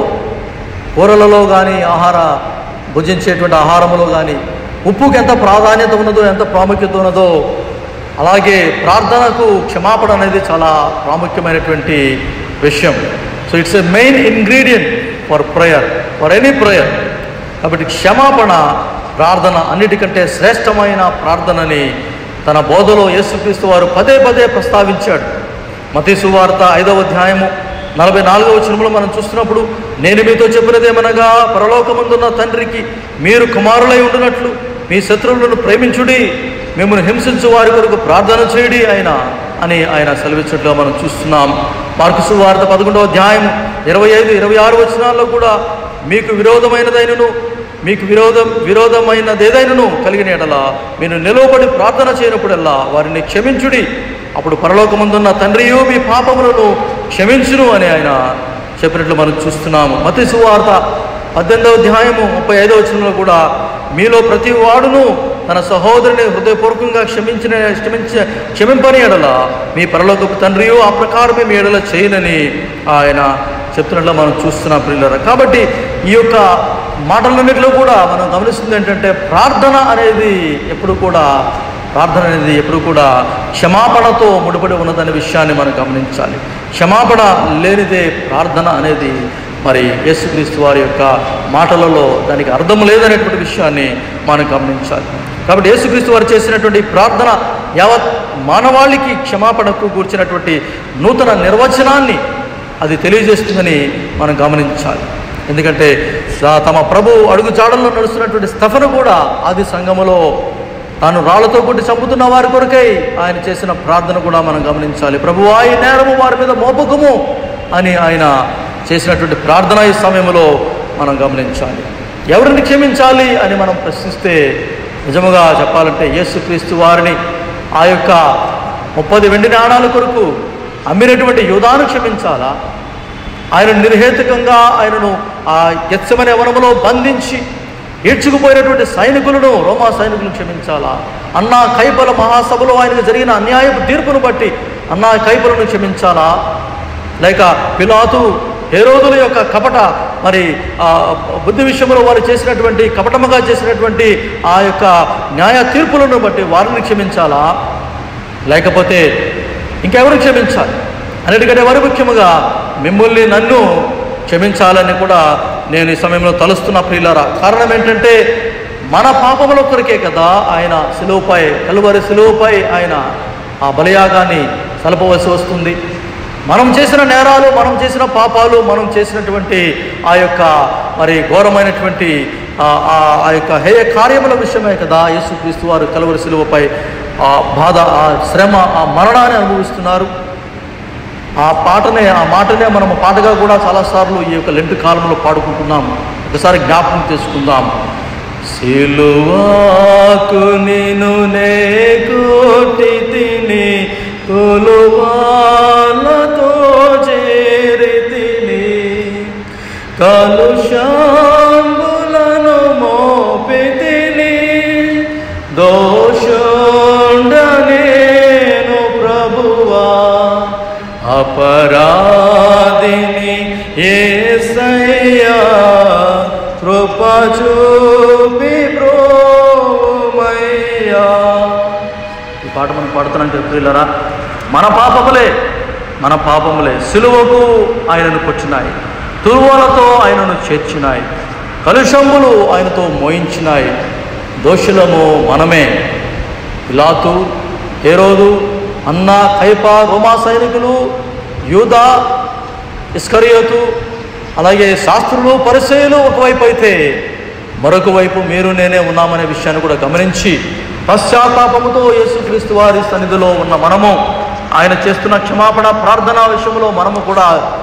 A: కూరలలో కానీ ఆహార భుజించేటువంటి ఆహారములో కానీ ఉప్పుకి ఎంత ప్రాధాన్యత ఉన్నదో ఎంత ప్రాముఖ్యత ఉన్నదో అలాగే ప్రార్థనకు క్షమాపణ అనేది చాలా ప్రాముఖ్యమైనటువంటి విషయం so it's a main ingredient for prayer for any prayer కాబట్టి క్షమాపణ ప్రార్థన అన్నిటికంటే శ్రేష్టమైన ప్రార్థనని తన బోధలో యేసుక్రీస్తు వారు పదే పదే ప్రస్తావించాడు మతీ సువార్త ఐదవ అధ్యాయము నలభై నాలుగవ వచనంలో మనం చూస్తున్నప్పుడు నేను మీతో చెప్పినదేమనగా పరలోకమందున్న తండ్రికి మీరు కుమారులై ఉండునట్లు మీ శత్రువులను ప్రేమించుడి మిమ్మల్ని హింసించు వారి కొరకు ప్రార్థన చేయడి ఆయన అని ఆయన సెలవిచ్చట్లుగా మనం చూస్తున్నాం మార్కు సువార్త పదకొండవ అధ్యాయం ఇరవై ఐదు ఇరవై ఆరు వచనాల్లో కూడా మీకు విరోధమైనదైనను మీకు విరోధం విరోధమైనదేదైనను కలిగిన ఎడల మీరు నిలవబడి ప్రార్థన చేయనప్పుడల్లా వారిని క్షమించుడి అప్పుడు పరలోకమందున్న తండ్రియు మీ పాపములను క్షమించును అని ఆయన చెప్పినట్లు మనం చూస్తున్నాము మతి సువార్త పద్దెనిమిదవ అధ్యాయము ముప్పై ఐదవ వచనంలో కూడా మీలో ప్రతి వాడును తన సహోదరుని హృదయపూర్వకంగా క్షమించిన క్షమించ క్షమింపని ఎడల మీ పరలోకపు తండ్రియు ఆ ప్రకారమే మీ ఎడల చేయనని ఆయన చెప్తున్నట్లు మనం చూస్తున్నాం పిల్లల కాబట్టి ఈ యొక్క మాటలన్నింటిలో కూడా మనం గమనిస్తుంది ఏంటంటే ప్రార్థన అనేది ఎప్పుడు కూడా ప్రార్థన అనేది ఎప్పుడు కూడా క్షమాపణతో ముడిపడి ఉన్నదనే విషయాన్ని మనం గమనించాలి క్షమాపణ లేనిదే ప్రార్థన అనేది మరి యేసుక్రీస్తు వారి యొక్క మాటలలో దానికి అర్థం లేదనేటువంటి విషయాన్ని మనం గమనించాలి కాబట్టి యేసుక్రీస్తు వారు చేసినటువంటి ప్రార్థన యావత్ మానవాళికి క్షమాపణకు కూర్చున్నటువంటి నూతన నిర్వచనాన్ని అది తెలియజేస్తుందని మనం గమనించాలి ఎందుకంటే స- తమ ప్రభు అడుగు జాడల్లో నడుస్తున్నటువంటి స్తఫను కూడా ఆది సంఘములో తాను రాళ్లతో కొట్టి చంపుతున్న వారి కొరకై ఆయన చేసిన ప్రార్థన కూడా మనం గమనించాలి ప్రభు ఈ నేరము వారి మీద మోపకము అని ఆయన చేసినటువంటి ప్రార్థన ఈ సమయంలో మనం గమనించాలి ఎవరిని క్షమించాలి అని మనం ప్రశ్నిస్తే నిజముగా చెప్పాలంటే యేసుక్రీస్తు వారిని ఆ యొక్క ముప్పది వెండి నాణాల కొరకు అమ్మినటువంటి యూదాను క్షమించాలా ఆయన నిర్హేతుకంగా ఆయనను ఆ గెత్సమనే వనములో బంధించి ఈడ్చుకుపోయినటువంటి సైనికులను రోమా సైనికులను క్షమించాలా అన్నా కైపల మహాసభలో ఆయనకు జరిగిన అన్యాయపు తీర్పును బట్టి అన్నా కైపలను క్షమించాలా లేక పిలాతు హేరోదుల యొక్క కపట మరి ఆ బుద్ధి విషయంలో వారు చేసినటువంటి కపటముగా చేసినటువంటి ఆ యొక్క న్యాయ తీర్పులను బట్టి వారిని క్షమించాలా లేకపోతే ఇంకెవరు క్షమించాలి అన్నిటికంటే మరి ముఖ్యముగా మిమ్మల్ని నన్ను క్షమించాలని కూడా నేను ఈ సమయంలో తలుస్తున్న ప్రియులారా కారణం ఏంటంటే మన పాపముల కొరకే కదా ఆయన సిలువపై కలువరి సిలువపై ఆయన ఆ బలియాగాన్ని సలపవలసి వస్తుంది మనం చేసిన నేరాలు మనం చేసిన పాపాలు మనం చేసినటువంటి ఆ యొక్క మరి ఘోరమైనటువంటి ఆ- ఆ- ఆ యొక్క హేయ కార్యముల విషయమే కదా యేసుక్రీస్తు వారు కలువరి సిలువపై ఆ బాధ ఆ శ్రమ ఆ మరణాన్ని అనుభవిస్తున్నారు ఆ పాటనే ఆ మాటనే మనం పాటగా కూడా చాలాసార్లు ఈ యొక్క లెంటు కాలంలో పాడుకుంటున్నాం ఒకసారి జ్ఞాపకం చేసుకుందాం సిలువాకు నేను నే కోటి తిని కొలువాలతో చేరి తిని కలుషాంబులను మోపి తిని దోషుండనేను ప్రభువా అపరాధిని ఏసయ్యా కృప చూపి బ్రోమయ్యా ఈ పాట మనం పాడుతున్నాం ప్రియులరా మన పాపములే మన పాపములే సిలువకు ఆయనను కొచ్చినాయి తురువలతో ఆయనను చేర్చినాయి కలుషంబులు ఆయనతో మోయించినాయి దోషులము మనమే పిలాతు హేరోదు అన్న కైప రోమా సైనికులు యూదా ఇస్కరియోతు అలాగే శాస్త్రులు పరిచయులు ఒకవైపు అయితే మరొక వైపు మీరు నేనే ఉన్నామనే విషయాన్ని కూడా గమనించి పశ్చాత్తాపముతో యేసుక్రీస్తు వారి సన్నిధిలో ఉన్న మనము ఆయన చేస్తున్న క్షమాపణ ప్రార్థనా విషయంలో మనము కూడా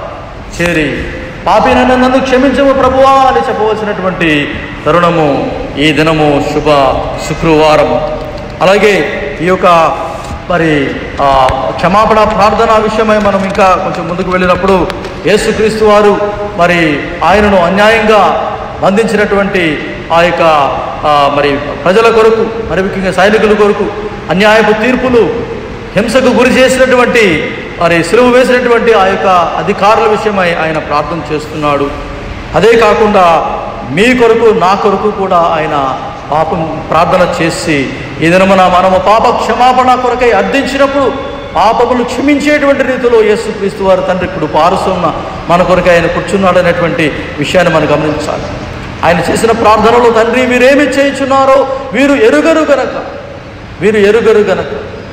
A: చేరి పాపినైనా నన్ను క్షమించము ప్రభువా అని చెప్పవలసినటువంటి తరుణము ఈ దినము శుభ శుక్రవారం అలాగే ఈ యొక్క మరి ఆ, క్షమాపణ ప్రార్థన విషయమై మనం ఇంకా కొంచెం ముందుకు వెళ్ళినప్పుడు యేసుక్రీస్తు వారు మరి ఆయనను అన్యాయంగా బంధించినటువంటి ఆ యొక్క ఆ, మరి ప్రజల కొరకు మరి ముఖ్యంగా సైనికుల కొరకు అన్యాయపు తీర్పులు హింసకు గురి చేసినటువంటి మరి సిలువ వేసినటువంటి ఆ యొక్క అధికారుల విషయమై ఆయన ప్రార్థన చేస్తున్నాడు అదే కాకుండా మీ కొరకు నా కొరకు కూడా ఆయన పాపం ప్రార్థన చేసి ఈ దినమున మనము పాప క్షమాపణ కొరకై అర్థించినప్పుడు పాపములు క్షమించేటువంటి రీతిలో యేసుక్రీస్తు వారి తండ్రి ఇప్పుడు పారుస్తున్న మన కొరకై ఆయన కూర్చున్నాడు అనేటువంటి విషయాన్ని మనం గమనించాలి ఆయన చేసిన ప్రార్థనలో తండ్రి మీరేమి చేయించున్నారో వీరు ఎరుగరు గనక వీరు ఎరుగరు గనక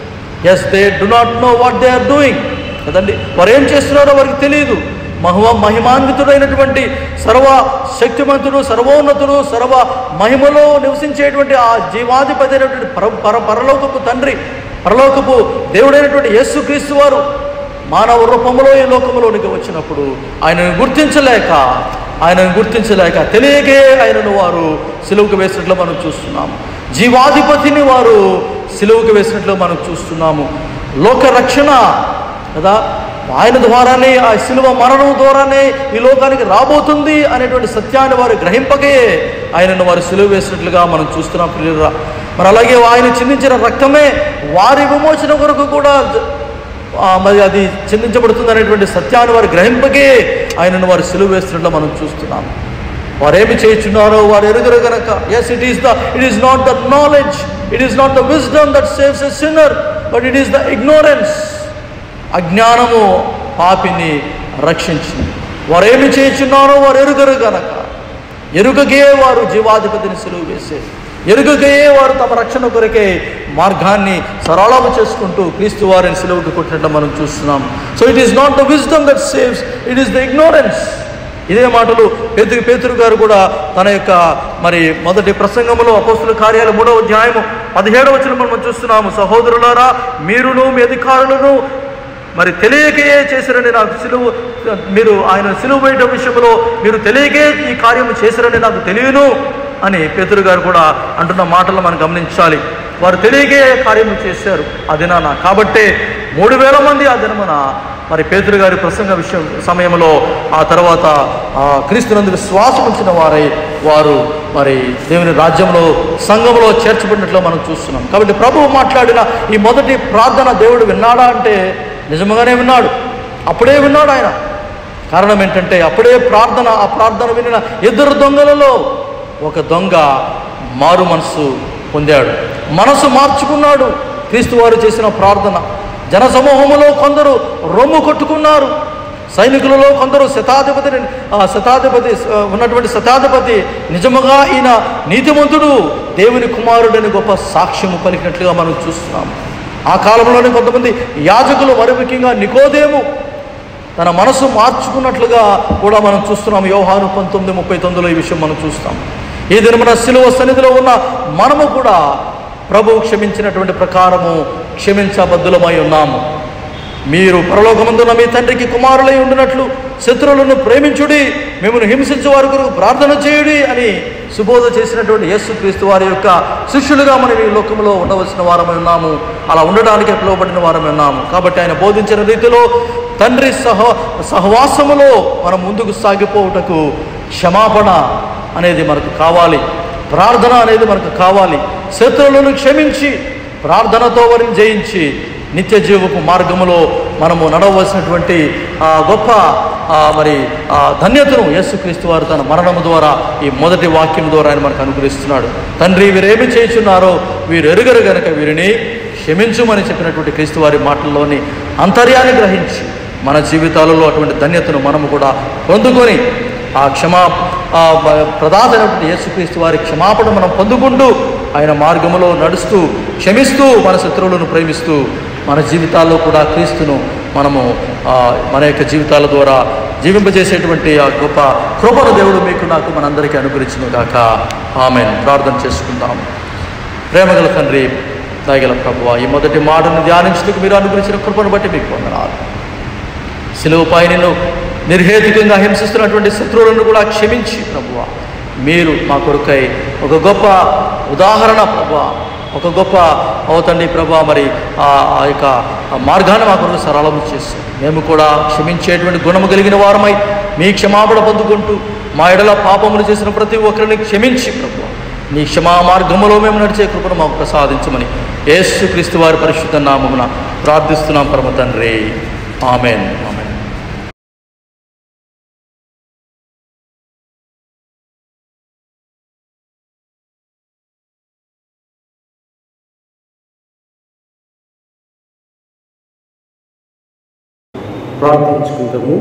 A: as they do not know what they are doing కదండి వారు ఏం చేస్తున్నారో వారికి తెలియదు మహువ మహిమాన్వితుడైనటువంటి సర్వ శక్తిమంతుడు సర్వోన్నతుడు సర్వ మహిమలో నివసించేటువంటి ఆ జీవాధిపతి అయినటువంటి పర పర పరలోకపు తండ్రి పరలోకపు దేవుడైనటువంటి యేసుక్రీస్తు వారు మానవ రూపంలో ఈ లోకంలోనికి వచ్చినప్పుడు ఆయనను గుర్తించలేక ఆయనను గుర్తించలేక తెలియకే ఆయనను వారు సిలువుకు వేసినట్లు మనం చూస్తున్నాము జీవాధిపతిని వారు సిలువుకు వేసినట్లు మనం చూస్తున్నాము లోక రక్షణ కదా ఆయన ద్వారానే ఆ సిలువ మరణం ద్వారానే ఈ లోకానికి రాబోతుంది అనేటువంటి సత్యాన్ని వారు గ్రహింపకే ఆయనను వారు సిలువ వేసినట్లుగా మనం చూస్తున్నాం ప్రియురా మరి అలాగే ఆయన చిందించిన రక్తమే వారి విమోచన కొరకు కూడా జ- ఆ, మరి అది చిందించబడుతుంది అనేటువంటి సత్యాన్ని వారు గ్రహింపకే ఆయనను వారు సిలువ వేస్తున్నట్లు మనం చూస్తున్నాం వారేమి చేయించున్నారో వారు ఎరుగరు గనక as it is the it is not the knowledge it is not the wisdom that saves a sinner but it is the ignorance అజ్ఞానము పాపిని రక్షించింది వారు ఏమి చేయుచున్నారో వారు ఎరుగరు గనక ఎరుగకే వారు జీవాధిపతిని సులువు వేసేది ఎరుగకే వారు తమ రక్షణ కొరకే మార్గాన్ని సరళము చేసుకుంటూ క్రీస్తు వారిని సిలువకు కొట్టినట్లు మనం చూస్తున్నాం so it is not the wisdom that saves it is the ignorance ఇదే మాటలు పేతురు పేతురు గారు కూడా తన యొక్క మరి మొదటి ప్రసంగంలో అపోస్తుల కార్యాలు మూడవ అధ్యాయము పదిహేడవ వచనం మనం చూస్తున్నాము సహోదరులారా మీరును మీ అధికారులను మరి తెలియకయే చేశారని నాకు సిలువు మీరు ఆయన సిలువు వేయడం విషయంలో మీరు తెలియకే ఈ కార్యము చేశారని నాకు తెలియను అని పేతురు గారు కూడా అంటున్న మాటలు మనం గమనించాలి వారు తెలియకే కార్యము చేశారు ఆ దినాన కాబట్టే మూడు వేల మంది ఆ దినమున మరి పేతురు గారి ప్రసంగ విషయం సమయంలో ఆ తర్వాత ఆ క్రీస్తునందుకు శ్వాసం ఉంచిన వారై వారు మరి దేవుని రాజ్యంలో సంఘంలో చేర్చబడినట్లు మనం చూస్తున్నాం కాబట్టి ప్రభువు మాట్లాడిన ఈ మొదటి ప్రార్థన దేవుడు విన్నాడా అంటే నిజముగానే విన్నాడు అప్పుడే విన్నాడు ఆయన కారణం ఏంటంటే అప్పుడే ప్రార్థన ఆ ప్రార్థన వినిన ఇద్దరు దొంగలలో ఒక దొంగ మారు మనసు పొందాడు మనసు మార్చుకున్నాడు క్రీస్తు వారు చేసిన ప్రార్థన జనసమూహములో కొందరు రొమ్ము కొట్టుకున్నారు సైనికులలో కొందరు శతాధిపతిని ఆ శతాధిపతి ఆ, ఉన్నటువంటి శతాధిపతి నిజముగా ఈయన నీతిమంతుడు దేవుని కుమారుడని గొప్ప సాక్ష్యము పలికినట్లుగా మనం చూస్తున్నాం ఆ కాలంలోనే కొంతమంది యాజకులు మరి ముఖ్యంగా నికోదేము తన మనసు మార్చుకున్నట్లుగా కూడా మనం చూస్తున్నాం యోహాను పంతొమ్మిది ముప్పై తొమ్మిదిలో ఈ విషయం మనం చూస్తాం ఈ దినమున శిలువ సన్నిధిలో ఉన్న మనము కూడా ప్రభువు క్షమించినటువంటి ప్రకారము క్షమించబద్దులమై ఉన్నాము మీరు పరలోకమందున మీ తండ్రికి కుమారులై ఉండినట్లు శత్రువులను ప్రేమించుడి మిమ్మల్ని హింసించే వారి కొరకు ప్రార్థన చేయుడి అని సుబోధ చేసినటువంటి యేసుక్రీస్తు వారి యొక్క శిష్యులుగా మనం ఈ లోకంలో ఉండవలసిన వారమై ఉన్నాము అలా ఉండడానికి పిలువబడిన వారమై ఉన్నాము కాబట్టి ఆయన బోధించిన రీతిలో తండ్రి సహ సహవాసములో మనం ముందుకు సాగిపోవుటకు క్షమాపణ అనేది మనకు కావాలి ప్రార్థన అనేది మనకు కావాలి శత్రువులను క్షమించి ప్రార్థనతో వారిని జయించి నిత్య జీవపు మార్గములో మనము నడవలసినటువంటి ఆ గొప్ప ఆ మరి ఆ ధన్యతను యేసుక్రీస్తు వారు తన మరణము ద్వారా ఈ మొదటి వాక్యం ద్వారా ఆయన మనకు అనుగ్రహిస్తున్నాడు తండ్రి వీరేమి చేయుచున్నారో వీరు ఎరుగరు గనక వీరిని క్షమించుమని చెప్పినటువంటి క్రీస్తు వారి మాటల్లోని అంతర్యాన్ని గ్రహించి మన జీవితాలలో అటువంటి ధన్యతను మనము కూడా పొందుకొని ఆ క్షమా ఆ బ- ప్రదాతైనటువంటి యేసుక్రీస్తు వారి క్షమాపణ మనం పొందుకుంటూ ఆయన మార్గములో నడుస్తూ క్షమిస్తూ మన శత్రువులను ప్రేమిస్తూ మన జీవితాల్లో కూడా క్రీస్తును మనము ఆ, మన యొక్క జీవితాల ద్వారా జీవింపజేసేటువంటి ఆ గొప్ప కృపను దేవుడు మీకు నాకు మనందరికీ అనుగ్రహించిన గాక ఆమె ప్రార్థన చేసుకుందాం ప్రేమగల తండ్రి దయగల ప్రభువ ఈ మొదటి మాటను ధ్యానించుటకు మీరు అనుగ్రహించిన కృపను బట్టి మీకు వందనాలు సిలువపై నిన్ను నిర్హేతుకంగా హింసిస్తున్నటువంటి శత్రువులను కూడా క్షమించి ప్రభువ మీరు మా కొరకై ఒక గొప్ప ఉదాహరణ ప్రభు ఒక గొప్ప అవుతండి ప్రభా మరి ఆ ఆ యొక్క ఆ మార్గాన్ని మా కొరకు సరళం చేసి మేము కూడా క్షమించేటువంటి గుణము కలిగిన వారమై మీ క్షమాపణ పొందుకుంటూ మా ఎడల పాపములు చేసిన ప్రతి ఒక్కరిని క్షమించి ప్రభు నీ క్షమా మార్గములో మేము నడిచే కృపను మాకు ప్రసాదించమని యేసు క్రీస్తు వారి పరిశుద్ధ నామమున ప్రార్థిస్తున్నాం పరమ తండ్రి ఆమెన్ ఆమెన్
B: ప్రార్థించుకుందాము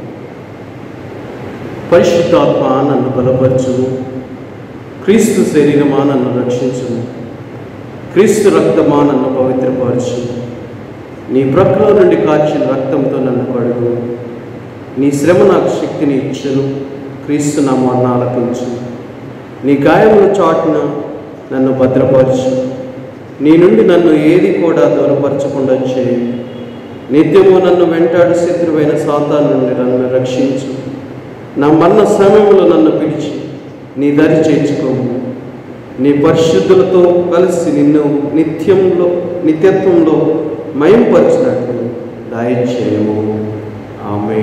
B: పరిశుద్ధాత్మ నన్ను బలపరచుము క్రీస్తు శరీరమా నన్ను రక్షించుము క్రీస్తు రక్తమా నన్ను పవిత్రపరచుము నీ ప్రక్కలో నుండి కాచిన రక్తంతో నన్ను కడుగు నీ శ్రమ నాకు శక్తిని ఇచ్చును క్రీస్తు నా మొన్న ఆలపించు నీ గాయముల చాటున నన్ను భద్రపరచు నీ నుండి నన్ను ఏది కూడా దూరపరచకుండా చేయి నిత్యము నన్ను వెంటాడు శత్రువైన సాతాను నుండి నన్ను రక్షించు నా మరణ సమయంలో నన్ను పిలిచి నీ దరి చేర్చుకోము నీ పరిశుద్ధులతో కలిసి నిన్ను నిత్యంలో నిత్యత్వంలో మయంపరిచినట్లు దయచేయము ఆమె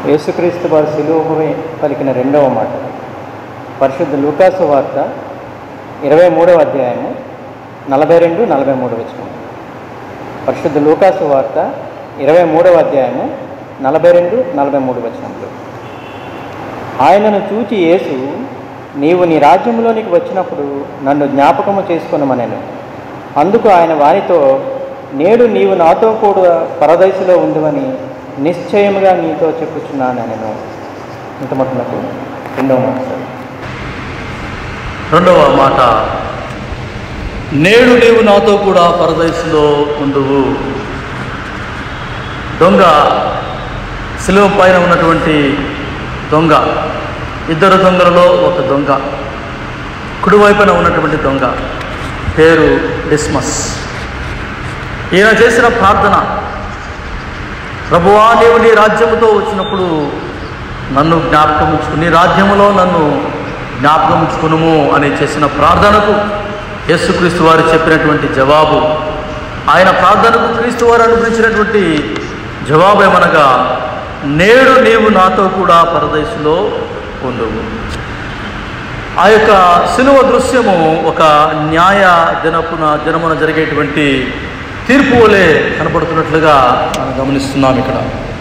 C: యేసుక్రీస్తు వారి సిలువపై పలికిన రెండవ మాట పరిశుద్ధ లూకాసు వార్త ఇరవై మూడవ అధ్యాయము నలభై రెండు నలభై మూడు వచనం పరిశుద్ధ లూకాసు వార్త ఇరవై మూడవ అధ్యాయము నలభై రెండు నలభై మూడు వచనంలో ఆయనను చూచి యేసు నీవు నీ రాజ్యంలోనికి వచ్చినప్పుడు నన్ను జ్ఞాపకము చేసుకొనమనెను అందుకు ఆయన వారితో నేడు నీవు నాతో కూడా పరదైసులో ఉండువని నిశ్చయముగా నీతో చెప్పుచున్నాను నేను ఇంత మటునకు రెండవ మాట సార్
A: రెండవ మాట నేడు నీవు నాతో కూడా పరదైసులో ఉండువు దొంగ శిలువ పైన ఉన్నటువంటి దొంగ ఇద్దరు దొంగలలో ఒక దొంగ కుడివైపున ఉన్నటువంటి దొంగ పేరు డిస్మస్ ఈయన చేసిన ప్రార్థన ప్రభువా నీవు నీ రాజ్యముతో వచ్చినప్పుడు నన్ను జ్ఞాపకం ఉంచుకుని నీ రాజ్యములో నన్ను జ్ఞాపకం ఉంచుకునుము అని చేసిన ప్రార్థనకు యేసుక్రీస్తు వారు చెప్పినటువంటి జవాబు ఆయన ప్రార్థనకు క్రీస్తు వారు అనుగ్రహించినటువంటి జవాబు ఏమనగా నేడు నీవు నాతో కూడా పరదేశంలో ఉండువు ఆ యొక్క సిలువ దృశ్యము ఒక న్యాయ దినపున దినమున జరిగేటువంటి తీర్పు వలె కనపడుతున్నట్లుగా మనం గమనిస్తున్నాం ఇక్కడ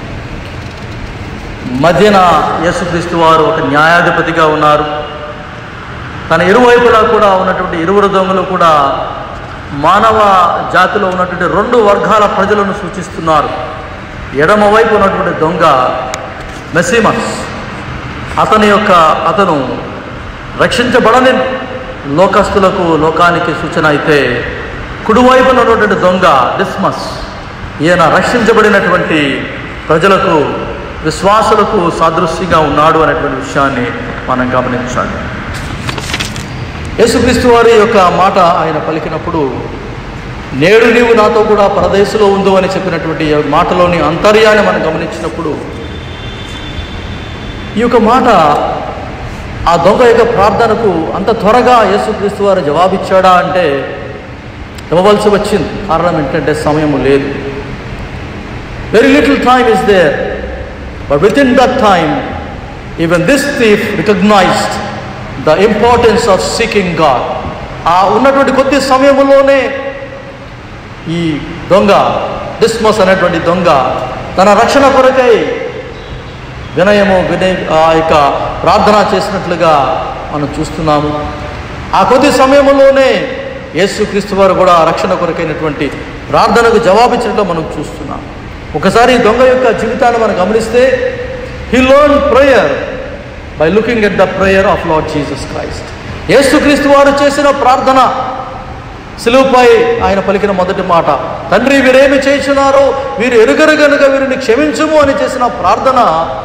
A: మధ్యన యేసుక్రీస్తు వారు ఒక న్యాయాధిపతిగా ఉన్నారు తన ఇరువైపులా కూడా ఉన్నటువంటి ఇరువురు దొంగలు కూడా మానవ జాతిలో ఉన్నటువంటి రెండు వర్గాల ప్రజలను సూచిస్తున్నారు ఎడమవైపు ఉన్నటువంటి దొంగ మెసిమస్ అతని యొక్క అతను రక్షించబడని లోకస్తులకు లోకానికి సూచన అయితే కుడివైపున ఉన్నటువంటి దొంగ డిస్మస్ ఈయన రక్షించబడినటువంటి ప్రజలకు విశ్వాసులకు సాదృశ్యంగా ఉన్నాడు అనేటువంటి విషయాన్ని మనం గమనించాలి యేసుక్రీస్తు వారి యొక్క మాట ఆయన పలికినప్పుడు నేడు నీవు నాతో కూడా పరదేశంలో ఉందో అని చెప్పినటువంటి ఈ మాటలోని అంతర్యాన్ని మనం గమనించినప్పుడు ఈ యొక్క మాట ఆ దొంగ యొక్క ప్రార్థనకు అంత త్వరగా యేసుక్రీస్తు వారు జవాబిచ్చాడా అంటే ఇవ్వవలసి వచ్చింది కారణం ఏంటంటే సమయం లేదు very little time is there but within that time even this thief recognized the importance of seeking God ఆ ఉన్నటువంటి కొద్ది సమయంలోనే ఈ దొంగ డిస్మస్ అనేటువంటి దొంగ తన రక్షణ కొరకై వినయము వినయ ఆ యొక్క ప్రార్థన చేసినట్లుగా మనం చూస్తున్నాము ఆ కొద్ది సమయంలోనే యేసుక్రీస్తు వారు కూడా రక్షణ కొరకైనటువంటి ప్రార్థనకు జవాబిచ్చినట్లు మనం చూస్తున్నాం ఒకసారి ఈ దొంగ యొక్క జీవితాన్ని మనం గమనిస్తే he learn prayer by looking at the prayer of Lord Jesus Christ యేసుక్రీస్తు వారు చేసిన ప్రార్థన సిలువుపై ఆయన పలికిన మొదటి మాట తండ్రి వీరేమి చేస్తున్నారో వీరు ఎరుగరు గనుక వీరిని క్షమించుము అని చేసిన ప్రార్థన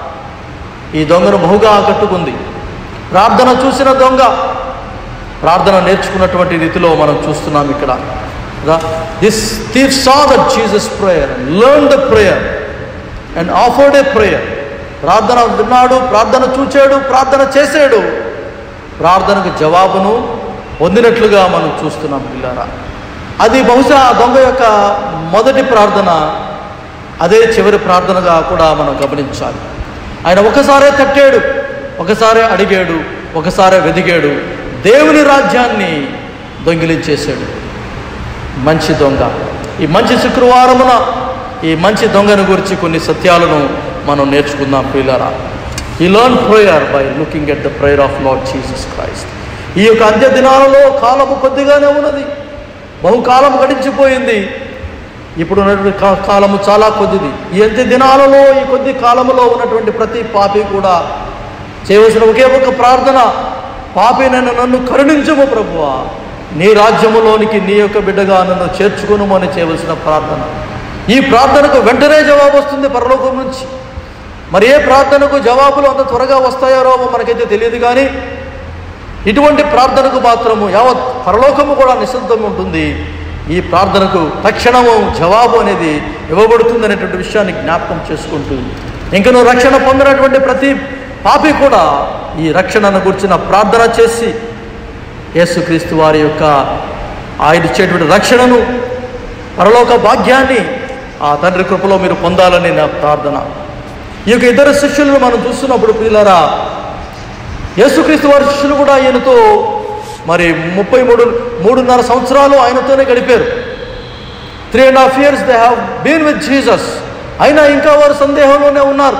A: ఈ దొంగను బహుగా ఆకట్టుకుంది ప్రార్థన చూసిన దొంగ ప్రార్థన నేర్చుకున్నటువంటి రీతిలో మనం చూస్తున్నాం ఇక్కడ this thief saw the Jesus prayer learn the prayer and offered a prayer ప్రార్థన విన్నాడు ప్రార్థన చూచాడు ప్రార్థన చేశాడు ప్రార్థనకు జవాబును పొందినట్లుగా మనం చూస్తున్నాం పిల్లారా అది బహుశా ఆ దొంగ యొక్క మొదటి ప్రార్థన అదే చివరి ప్రార్థనగా కూడా మనం గమనించాలి ఆయన ఒకసారే తట్టాడు ఒకసారే అడిగాడు ఒకసారే వెదిగాడు దేవుని రాజ్యాన్ని దొంగిలించేశాడు మంచి దొంగ ఈ మంచి శుక్రవారమున ఈ మంచి దొంగను గురించి కొన్ని సత్యాలను మనం నేర్చుకుందాం పిల్లరా ఈ learn prayer by looking at the prayer of Lord Jesus Christ ఈ యొక్క అంత్య దినాలలో కాలము కొద్దిగానే ఉన్నది బహుకాలం గడిచిపోయింది ఇప్పుడు ఉన్నటువంటి కా- కాలము చాలా కొద్దిది ఈ అంత్య దినాలలో ఈ కొద్ది కాలములో ఉన్నటువంటి ప్రతి పాపి కూడా చేయవలసిన ఒకే ఒక ప్రార్థన పాపి నన్ను నన్ను కరుణించము ప్రభువా నీ రాజ్యములోనికి నీ యొక్క బిడ్డగా నన్ను చేర్చుకును అని చేయవలసిన ప్రార్థన ఈ ప్రార్థనకు వెంటనే జవాబు వస్తుంది పరలోకం నుంచి మరి ఏ ప్రార్థనకు జవాబులు అంత త్వరగా వస్తాయో మనకైతే తెలియదు కానీ ఇటువంటి ప్రార్థనకు మాత్రము యావత్ పరలోకము కూడా నిశ్శబ్దం ఉంటుంది ఈ ప్రార్థనకు తక్షణము జవాబు అనేది ఇవ్వబడుతుంది అనేటువంటి విషయాన్ని జ్ఞాపకం చేసుకుంటూ ఇంక నువ్వు రక్షణ పొందినటువంటి ప్రతి పాపి కూడా ఈ రక్షణను గురించిన ప్రార్థన చేసి యేసుక్రీస్తు వారి యొక్క ఆయన ఇచ్చేటువంటి రక్షణను పరలోక భాగ్యాన్ని ఆ తండ్రి కృపలో మీరు పొందాలని నా ప్రార్థన ఈ యొక్క ఇద్దరు శిష్యులను మనం చూస్తున్నప్పుడు పిల్లరా యేసుక్రీస్తు వారి శిష్యులు కూడా ఈయనతో మరి ముప్పై మూడు మూడున్నర సంవత్సరాలు ఆయనతోనే గడిపారు three and half years they have been with Jesus అయినా ఇంకా వారు సందేహంలోనే ఉన్నారు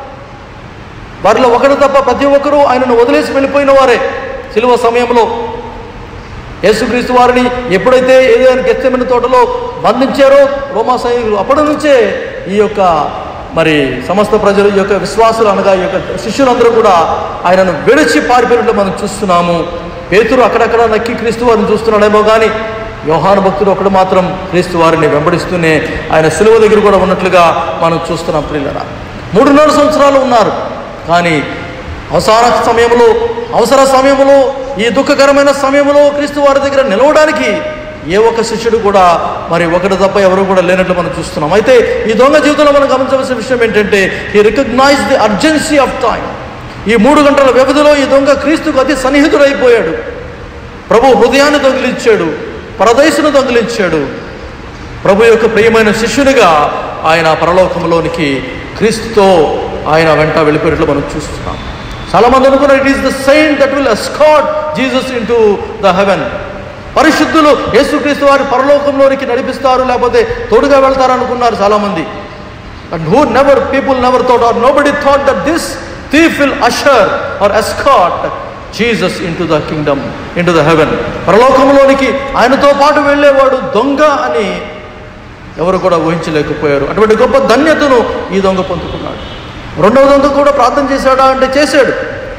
A: వారిలో ఒకడు తప్ప ప్రతి ఒక్కరూ ఆయనను వదిలేసి వెళ్ళిపోయిన వారే సిలువ సమయంలో యేసుక్రీస్తు వారిని ఎప్పుడైతే ఏదైనా గెచ్చమైన తోటలో బంధించారో రోమా సైనికులు అప్పటి నుంచే ఈ యొక్క మరి సమస్త ప్రజలు ఈ యొక్క విశ్వాసులు అనగా ఈ యొక్క శిష్యులందరూ కూడా ఆయనను విడిచి పారిపోయినట్లు మనం చూస్తున్నాము పేతురు అక్కడక్కడ నక్కి క్రీస్తు వారిని చూస్తున్నాడేమో కానీ యోహాను భక్తుడు ఒకడు మాత్రం క్రీస్తు వారిని వెంబడిస్తూనే ఆయన సిలువ దగ్గర కూడా ఉన్నట్లుగా మనం చూస్తున్నాం ప్రియులరా మూడున్నర సంవత్సరాలు ఉన్నారు కానీ అవసర సమయంలో అవసర సమయంలో ఈ దుఃఖకరమైన సమయంలో క్రీస్తు వారి దగ్గర నిలవడానికి ఏ ఒక్క శిష్యుడు కూడా మరి ఒకటి తప్ప ఎవరు కూడా లేనట్లు మనం చూస్తున్నాం అయితే ఈ దొంగ జీవితంలో మనం గమనించవలసిన విషయం ఏంటంటే ఈ recognize the urgency of time ఈ మూడు గంటల వ్యవధిలో ఈ దొంగ క్రీస్తుకు అతి సన్నిహితుడైపోయాడు ప్రభు హృదయాన్ని దొంగిలించాడు పరదేశును దొంగిలించాడు ప్రభు యొక్క ప్రియమైన శిష్యునిగా ఆయన పరలోకంలోనికి క్రీస్తుతో ఆయన వెంట వెళ్ళిపోయినట్లు మనం చూస్తున్నాం చాలా మంది అనుకున్నారు it is the sign that will escort Jesus into the heaven పరిశుద్ధులు యేసుక్రీస్తు వారి పరలోకంలోనికి నడిపిస్తారు లేకపోతే తోడుగా వెళ్తారు అనుకున్నారు చాలా మంది and who never people never thought or nobody thought that this thief will usher or escort Jesus into the kingdom into the heaven పరలోకంలోనికి ఆయనతో పాటు వెళ్ళేవాడు దొంగ అని ఎవరు కూడా ఊహించలేకపోయారు అటువంటి గొప్ప ధన్యతను ఈ దొంగ పొందుకున్నాడు రెండవ దొంగ కూడా ప్రార్థన చేశాడా అంటే చేశాడు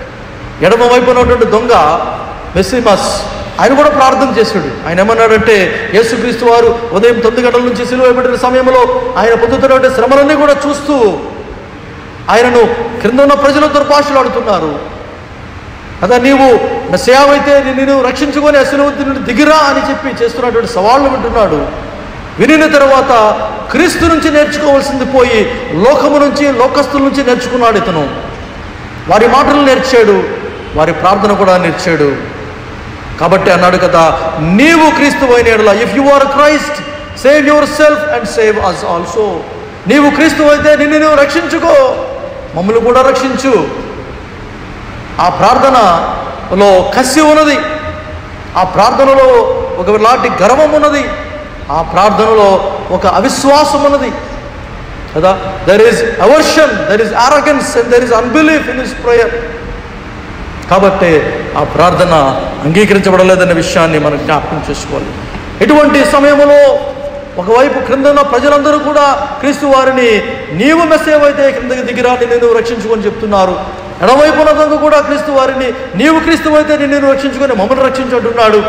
A: ఎడమ వైపు ఉన్నటువంటి దొంగ మెస్సిమస్ ఆయన కూడా ప్రార్థన చేశాడు ఆయన ఏమన్నాడంటే యేసుక్రీస్తు వారు ఉదయం తొమ్మిది గంటల నుంచి సిలువ పెట్టిన సమయంలో ఆయన పొందుతున్నటువంటి శ్రమలన్నీ కూడా చూస్తూ ఆయనను క్రింద ఉన్న ప్రజలు దుర్భాషలాడుతున్నారు అదా నీవు మెస్సయావైతే నిన్ను రక్షించుకొని అసలు నుండి దిగిరా అని చెప్పి చేస్తున్నటువంటి సవాళ్ళు వింటున్నాడు వినిన తర్వాత క్రీస్తు నుంచి నేర్చుకోవాల్సింది పోయి లోకము నుంచి లోకస్తుల నుంచి నేర్చుకున్నాడు ఇతను వారి మాటలు నేర్చాడు వారి ప్రార్థన కూడా నేర్చాడు కాబట్టి అన్నాడు కదా నీవు క్రీస్తు అయిన if you are Christ save yourself and save us also నీవు క్రీస్తు అయితే నిన్ను నువ్వు రక్షించుకో మమ్మల్ని కూడా రక్షించు ఆ ప్రార్థనలో కసి ఉన్నది ఆ ప్రార్థనలో ఒకలాంటి గర్వం ఉన్నది ఆ ప్రార్థనలో ఒక అవిశ్వాసం ఉన్నది కదా there is aversion there is arrogance and there is unbelief in his prayer కాబట్టి ఆ ప్రార్థన అంగీకరించబడలేదన్న విషయాన్ని మనం జ్ఞాపకం చేసుకోవాలి ఇటువంటి సమయంలో ఒకవైపు క్రింద ఉన్న ప్రజలందరూ కూడా క్రీస్తు వారిని నీవు మెసేవ్ అయితే క్రిందకి దిగిరా నిన్ను రక్షించుకొని చెప్తున్నారు ఎడవైపు ఉన్నదంతా కూడా క్రీస్తు వారిని నీవు క్రీస్తు అయితే నిన్ను రక్షించుకొని మమ్మల్ని రక్షించుంటున్నాడు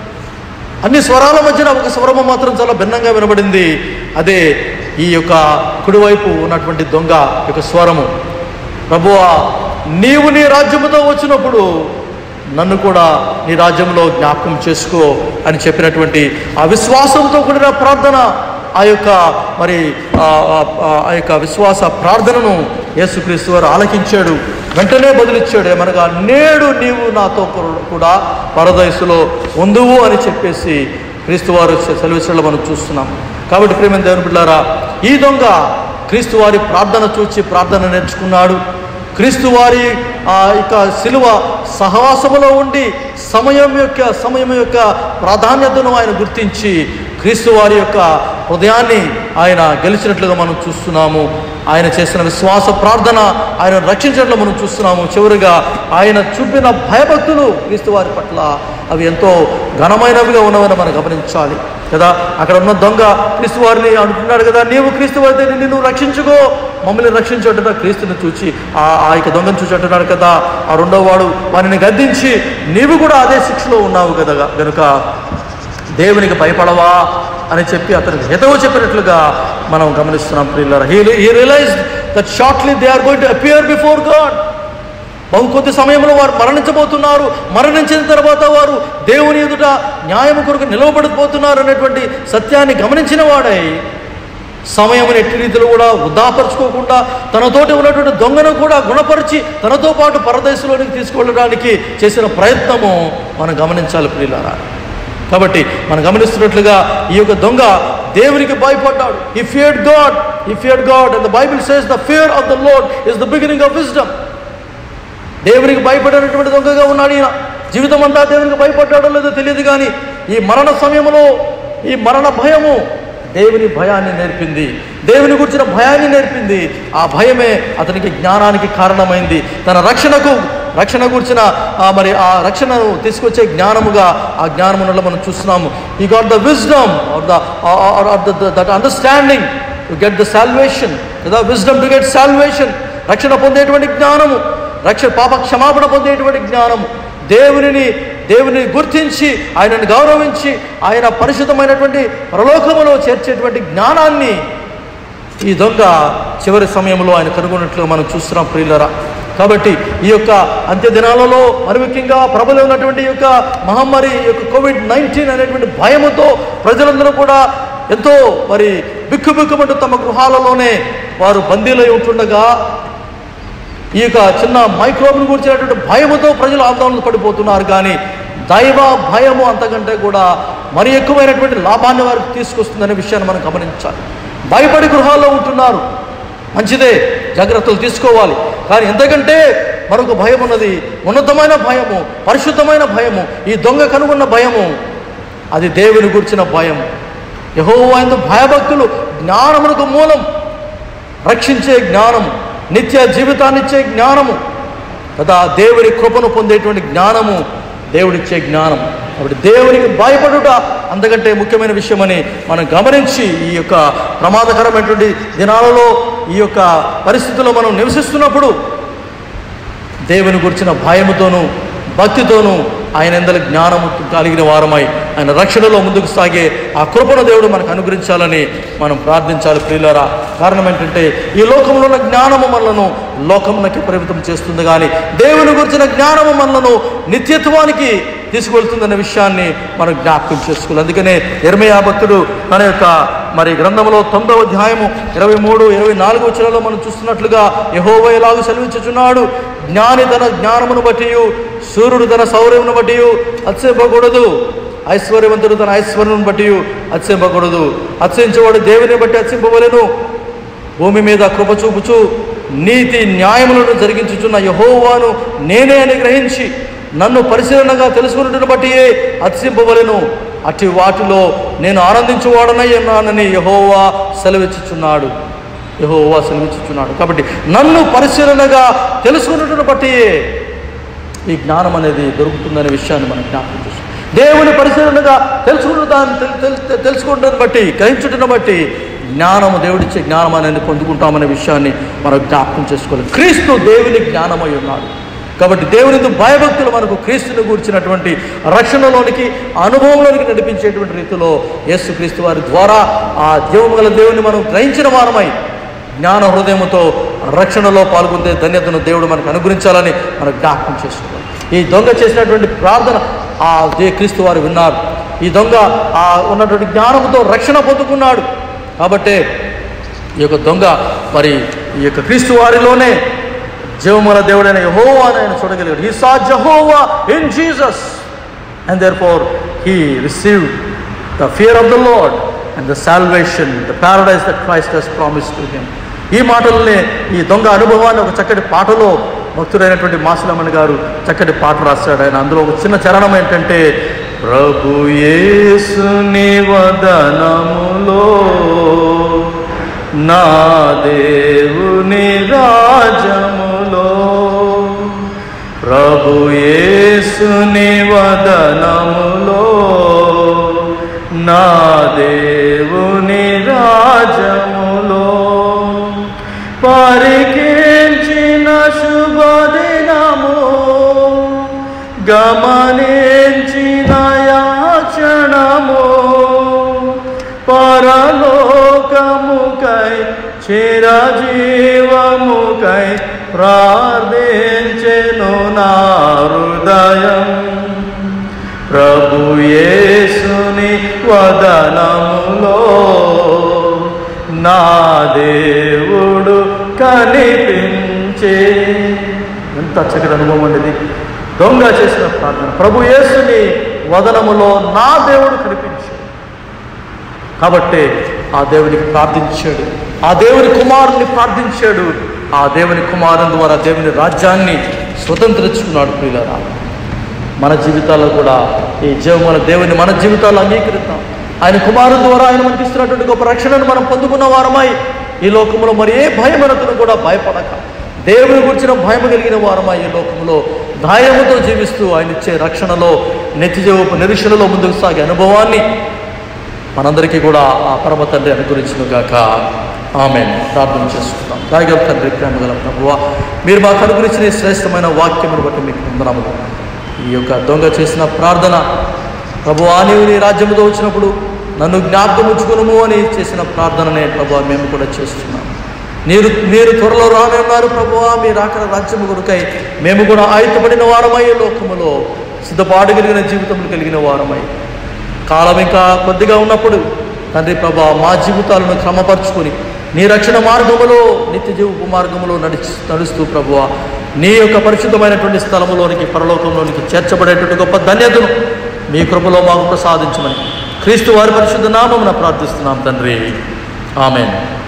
A: అన్ని స్వరాల మధ్యన ఒక స్వరము మాత్రం చాలా భిన్నంగా వినబడింది అదే ఈ యొక్క కుడివైపు ఉన్నటువంటి దొంగ యొక్క స్వరము ప్రభువా నీవు నీ రాజ్యముతో వచ్చినప్పుడు నన్ను కూడా నీ రాజ్యంలో జ్ఞాపకం చేసుకో అని చెప్పినటువంటి ఆ విశ్వాసంతో కూడిన ప్రార్థన ఆ యొక్క మరి ఆ ఆ- ఆ యొక్క విశ్వాస ప్రార్థనను యేసుక్రీస్తు వారు ఆలకించాడు వెంటనే బదులిచ్చాడు ఏమనగా నేడు నీవు నాతో కూడా- కూడా పరదయసులో ఉందువు అని చెప్పేసి క్రీస్తు వారు సెలవిసలో మనం చూస్తున్నాం కాబట్టి ప్రేమ దేవుని బిడ్డారా ఈ దొంగ క్రీస్తు వారి ప్రార్థన చూచి ప్రార్థన నేర్చుకున్నాడు క్రీస్తు వారి ఆ యొక్క శిలువ సహవాసములో ఉండి సమయం యొక్క సమయం యొక్క ప్రాధాన్యతను ఆయన గుర్తించి క్రీస్తు వారి యొక్క హృదయాన్ని ఆయన గెలిచినట్లుగా మనం చూస్తున్నాము ఆయన చేసిన విశ్వాస ప్రార్థన ఆయన రక్షించడంలో మనం చూస్తున్నాము చివరిగా ఆయన చూపిన భయభక్తులు క్రీస్తు వారి పట్ల అవి ఎంతో ఘనమైనవిగా ఉన్నవని మనం గమనించాలి కదా అక్కడ ఉన్న దొంగ క్రీస్తు వారిని అంటున్నాడు కదా నీవు క్రీస్తు వారితే నిన్ను నువ్వు రక్షించుకో మమ్మల్ని రక్షించుంటున్నా క్రీస్తుని చూచి ఆ ఆ యొక్క దొంగను చూసి అంటున్నాడు కదా ఆ రెండో వాడు వారిని గద్దించి నీవు కూడా అదే శిక్షలో ఉన్నావు కదా గనుక దేవునికి భయపడవా అని చెప్పి అతనికి హితవు చెప్పినట్లుగా మనం గమనిస్తున్నాం ప్రియులారా he he realize that shortly they are going to appear before God బహు కొద్ది సమయంలో వారు మరణించబోతున్నారు మరణించిన తర్వాత వారు దేవుని ఎదుట న్యాయం కొరకు నిలవబడిపోతున్నారు అనేటువంటి సత్యాన్ని గమనించిన వాడై సమయం ఎట్టి రీతిలో కూడా వృధాపరచుకోకుండా తనతోటి ఉన్నటువంటి దొంగను కూడా గుణపరిచి తనతో పాటు పరదేశంలోనికి తీసుకెళ్ళడానికి చేసిన ప్రయత్నము మనం గమనించాలి ప్రియులారా కాబట్టి మనం గమనిస్తున్నట్లుగా ఈ యొక్క దొంగ దేవునికి భయపడ్డాడు ఈ ఫియర్డ్ గాడ్ ఈ feared God and the Bible says the fear of the Lord is the beginning of wisdom దేవునికి భయపడినటువంటి దొంగగా ఉన్నాడు ఈయన జీవితం అంతా దేవునికి భయపడ్డాడో లేదో తెలియదు కానీ ఈ మరణ సమయంలో ఈ మరణ భయము దేవుని భయాన్ని నేర్పింది దేవుని గురించిన భయాన్ని నేర్పింది ఆ భయమే అతనికి జ్ఞానానికి కారణమైంది తన రక్షణకు రక్షణ గురించిన ఆ మరి ఆ రక్షణను తీసుకొచ్చే జ్ఞానముగా ఆ జ్ఞానమునలో మనం చూస్తున్నాము ఈ got the wisdom or the that understanding to get the salvation లేదా విజ్డమ్ టు గెట్ సాల్వేషన్ రక్షణ పొందేటువంటి జ్ఞానము రక్ష పాప క్షమాపణ పొందేటువంటి జ్ఞానము దేవునిని దేవుని గుర్తించి ఆయనను గౌరవించి ఆయన పరిశుద్ధమైనటువంటి పరలోకములో చేర్చేటువంటి జ్ఞానాన్ని ఈ దొంగ చివరి సమయంలో ఆయన కనుగొన్నట్లు మనం చూస్తున్నాం ప్రియులరా కాబట్టి ఈ యొక్క అంత్య దినాలలో మరి ముఖ్యంగా ప్రభులో ఉన్నటువంటి ఈ యొక్క మహమ్మారి ఈ యొక్క కోవిడ్ నైన్టీన్ అనేటువంటి భయముతో ప్రజలందరూ కూడా ఎంతో మరి బిక్కుబిక్కుమంటూ తమ గృహాలలోనే వారు బందీలై ఉంటుండగా ఈ యొక్క చిన్న మైక్రోబ్ను గురించినటువంటి భయముతో ప్రజలు ఆందోళన పడిపోతున్నారు కానీ దైవ భయము అంతకంటే కూడా మరి ఎక్కువైనటువంటి లాభాన్ని వారికి తీసుకొస్తుందనే విషయాన్ని మనం గమనించాలి భయపడి గృహాల్లో ఉంటున్నారు మంచిదే జాగ్రత్తలు తీసుకోవాలి కానీ ఎంతకంటే మరొక భయం ఉన్నది ఉన్నతమైన భయము పరిశుద్ధమైన భయము ఈ దొంగ కనుగొన్న భయము అది దేవుని గురించిన భయం యహోవైన భయభక్తులు జ్ఞానమునకు మూలం రక్షించే జ్ఞానము నిత్య జీవితాన్నిచ్చే జ్ఞానము కదా దేవుని కృపను పొందేటువంటి జ్ఞానము దేవుడిచ్చే జ్ఞానం కాబట్టి దేవునికి భయపడుట అంతకంటే ముఖ్యమైన విషయమని మనం గమనించి ఈ యొక్క ప్రమాదకరమైనటువంటి దినాలలో ఈ యొక్క పరిస్థితుల్లో మనం నివసిస్తున్నప్పుడు దేవుని గురించిన భయముతోనూ భక్తితోనూ ఆయన ఎందల జ్ఞానము కలిగిన వారమై ఆయన రక్షణలో ముందుకు సాగే ఆ కృపను దేవుడు మనకు అనుగ్రహించాలని మనం ప్రార్థించాలి ప్రియులరా కారణం ఏంటంటే ఈ లోకంలో ఉన్న జ్ఞానము మనలను లోకమునకి పరిమితం చేస్తుంది కానీ దేవుని గురించిన జ్ఞానము మనలను నిత్యత్వానికి తీసుకువెళ్తుందన్న విషయాన్ని మనం జ్ఞాపకం చేసుకోవాలి అందుకనే ఇరవై భక్తుడు తన యొక్క మరి గ్రంథంలో తొమ్మిదవ అధ్యాయము ఇరవై మూడు ఇరవై నాలుగు వచ్చలలో మనం చూస్తున్నట్లుగా యహోవ ఎలాగూ సెలవించుచున్నాడు జ్ఞాని తన జ్ఞానమును బట్టి సూర్యుడు తన శౌర్యమును బట్టి అత్సేపకూడదు ఐశ్వర్యవంతుడు తన ఐశ్వర్యమును బట్టి అత్సింపకూడదు అత్సించేవాడు దేవుని బట్టి అత్సింపవలెను భూమి మీద కృప చూపుచు నీతి న్యాయములను జరిగించుచున్న యహోవాను నేనే అని గ్రహించి నన్ను పరిశీలనగా తెలుసుకున్నట్టును బట్టియే అత్సింపవలెను అట్టి వాటిలో నేను ఆనందించువాడనై ఉన్నానని యహోవా సెలవిచ్చుచున్నాడు యహోవా సెలవిచ్చుచున్నాడు కాబట్టి నన్ను పరిశీలనగా తెలుసుకున్నట్టును బట్టియే ఈ జ్ఞానం అనేది దొరుకుతుందనే విషయాన్ని మనం జ్ఞాపకం చేస్తాం దేవుని పరిశీలనగా తెలుసుకున్న దాన్ని తెల్- తెల్- తెలుసుకుంటాన్ని బట్టి గ్రహించుటను బట్టి జ్ఞానము దేవుడిచ్చే జ్ఞానం అనేది పొందుకుంటామనే విషయాన్ని మనం జ్ఞాపకం చేసుకోవాలి క్రీస్తు దేవుని జ్ఞానమై ఉన్నాడు కాబట్టి దేవుని యందు భయభక్తులు మనకు క్రీస్తుని కూర్చున్నటువంటి రక్షణలోనికి అనుభవంలోనికి నడిపించేటువంటి రీతిలో యేసు క్రీస్తు వారి ద్వారా ఆ జీవము గల దేవుని మనం గ్రహించిన వారమై జ్ఞాన హృదయముతో రక్షణలో పాల్గొందే ధన్యతను దేవుడు మనకు అనుగ్రహించాలని మనం జ్ఞాపకం చేసుకోవాలి ఈ దొంగ చేసినటువంటి ప్రార్థన ఆ దే క్రీస్తు వారు విన్నారు ఈ దొంగ ఆ ఉన్నటువంటి జ్ఞానముతో రక్షణ పొందుకున్నాడు కాబట్టే ఈ యొక్క దొంగ మరి ఈ యొక్క క్రీస్తు వారిలోనే జీవముల దేవుడైన యహోవా అని ఆయన చూడగలిగాడు he saw Jehovah in Jesus and therefore he receive the fear of the Lord and the salvation the paradise that Christ has promise to him ఈ మాటలనే ఈ దొంగ అనుభవాన్ని ఒక చక్కటి పాటలో భక్తుడైనటువంటి మాసులమ్మని గారు చక్కటి పాట రాశాడు ఆయన అందులో ఒక చిన్న చరణం ఏంటంటే ప్రభు యేసుని వదనములో నా దేవుని రాజములో ప్రభు యేసుని వదనములో నా దేవుని రాజములో పరికించిన శుభదినము గమనించిన యాచనము పరలోకముకై చిరజీవముకై ప్రార్థించెను నా హృదయం ప్రభు యేసుని వదనములో నా దేవుడు కనిపించే ఎంత చక్కటి అనుభవం అండి ఇది దొంగ చేసిన ప్రార్థన ప్రభు యేసుని వదనములో నా దేవుడు కనిపించాడు కాబట్టి ఆ దేవునికి ప్రార్థించాడు ఆ దేవుని కుమారుని ప్రార్థించాడు ఆ దేవుని కుమారుని ద్వారా దేవుని రాజ్యాన్ని స్వతంత్రించుకున్నాడు ప్రియులరా మన జీవితాల్లో కూడా ఈ జీవముల దేవుని మన జీవితాల్లో అంగీకరిద్దాం ఆయన కుమారుని ద్వారా ఆయన మనకి ఇస్తున్నటువంటి గొప్ప రక్షణను మనం పొందుకున్న వారమై ఈ లోకంలో మరి ఏ భయమనతను కూడా భయపడక దేవుని గురించిన భయం కలిగిన వారమై ఈ లోకంలో ధైర్యముతో జీవిస్తూ ఆయన ఇచ్చే రక్షణలో నిత్యజీవపు నిరీక్షణలో ముందుకు సాగే అనుభవాన్ని మనందరికీ కూడా ఆ పరమ తండ్రి అనుగ్రహించును గాక ఆమె ప్రార్థన చేసుకుందాం రాయగల తండ్రి ప్రేమ గల ప్రభువ మీరు మాకు అనుగ్రహించిన ఈ శ్రేష్టమైన వాక్యమును బట్టి మీకు వందనములు ఈ యొక్క దొంగ చేసిన ప్రార్థన ప్రభువా నీవు నీ రాజ్యముతో వచ్చినప్పుడు నన్ను జ్ఞాపకం ఉంచుకునుము అని చేసిన ప్రార్థననే ప్రభు మేము కూడా చేస్తున్నాం మీరు మీరు త్వరలో రానున్నారు ప్రభువా మీరు అక్కడ రాజ్యము కొరకై మేము కూడా ఆయుధపడిన వారమై ఈ లోకములో సిద్ధపాటు కలిగిన జీవితం కలిగిన వారమై కాలం ఇంకా కొద్దిగా ఉన్నప్పుడు తండ్రి ప్రభా మా జీవితాలను క్రమపరుచుకొని నీ రక్షణ మార్గములో నిత్య జీవపు మార్గములో నడిచి నడుస్తూ ప్రభువ నీ యొక్క పరిశుద్ధమైనటువంటి స్థలములోనికి పరలోకంలోనికి చేర్చబడేటువంటి గొప్ప ధన్యతను మీ కృపలో మాకు ప్రసాదించమని క్రీస్తు వారి పరిశుద్ధ నామమున ప్రార్థిస్తున్నాం తండ్రి ఆమెన్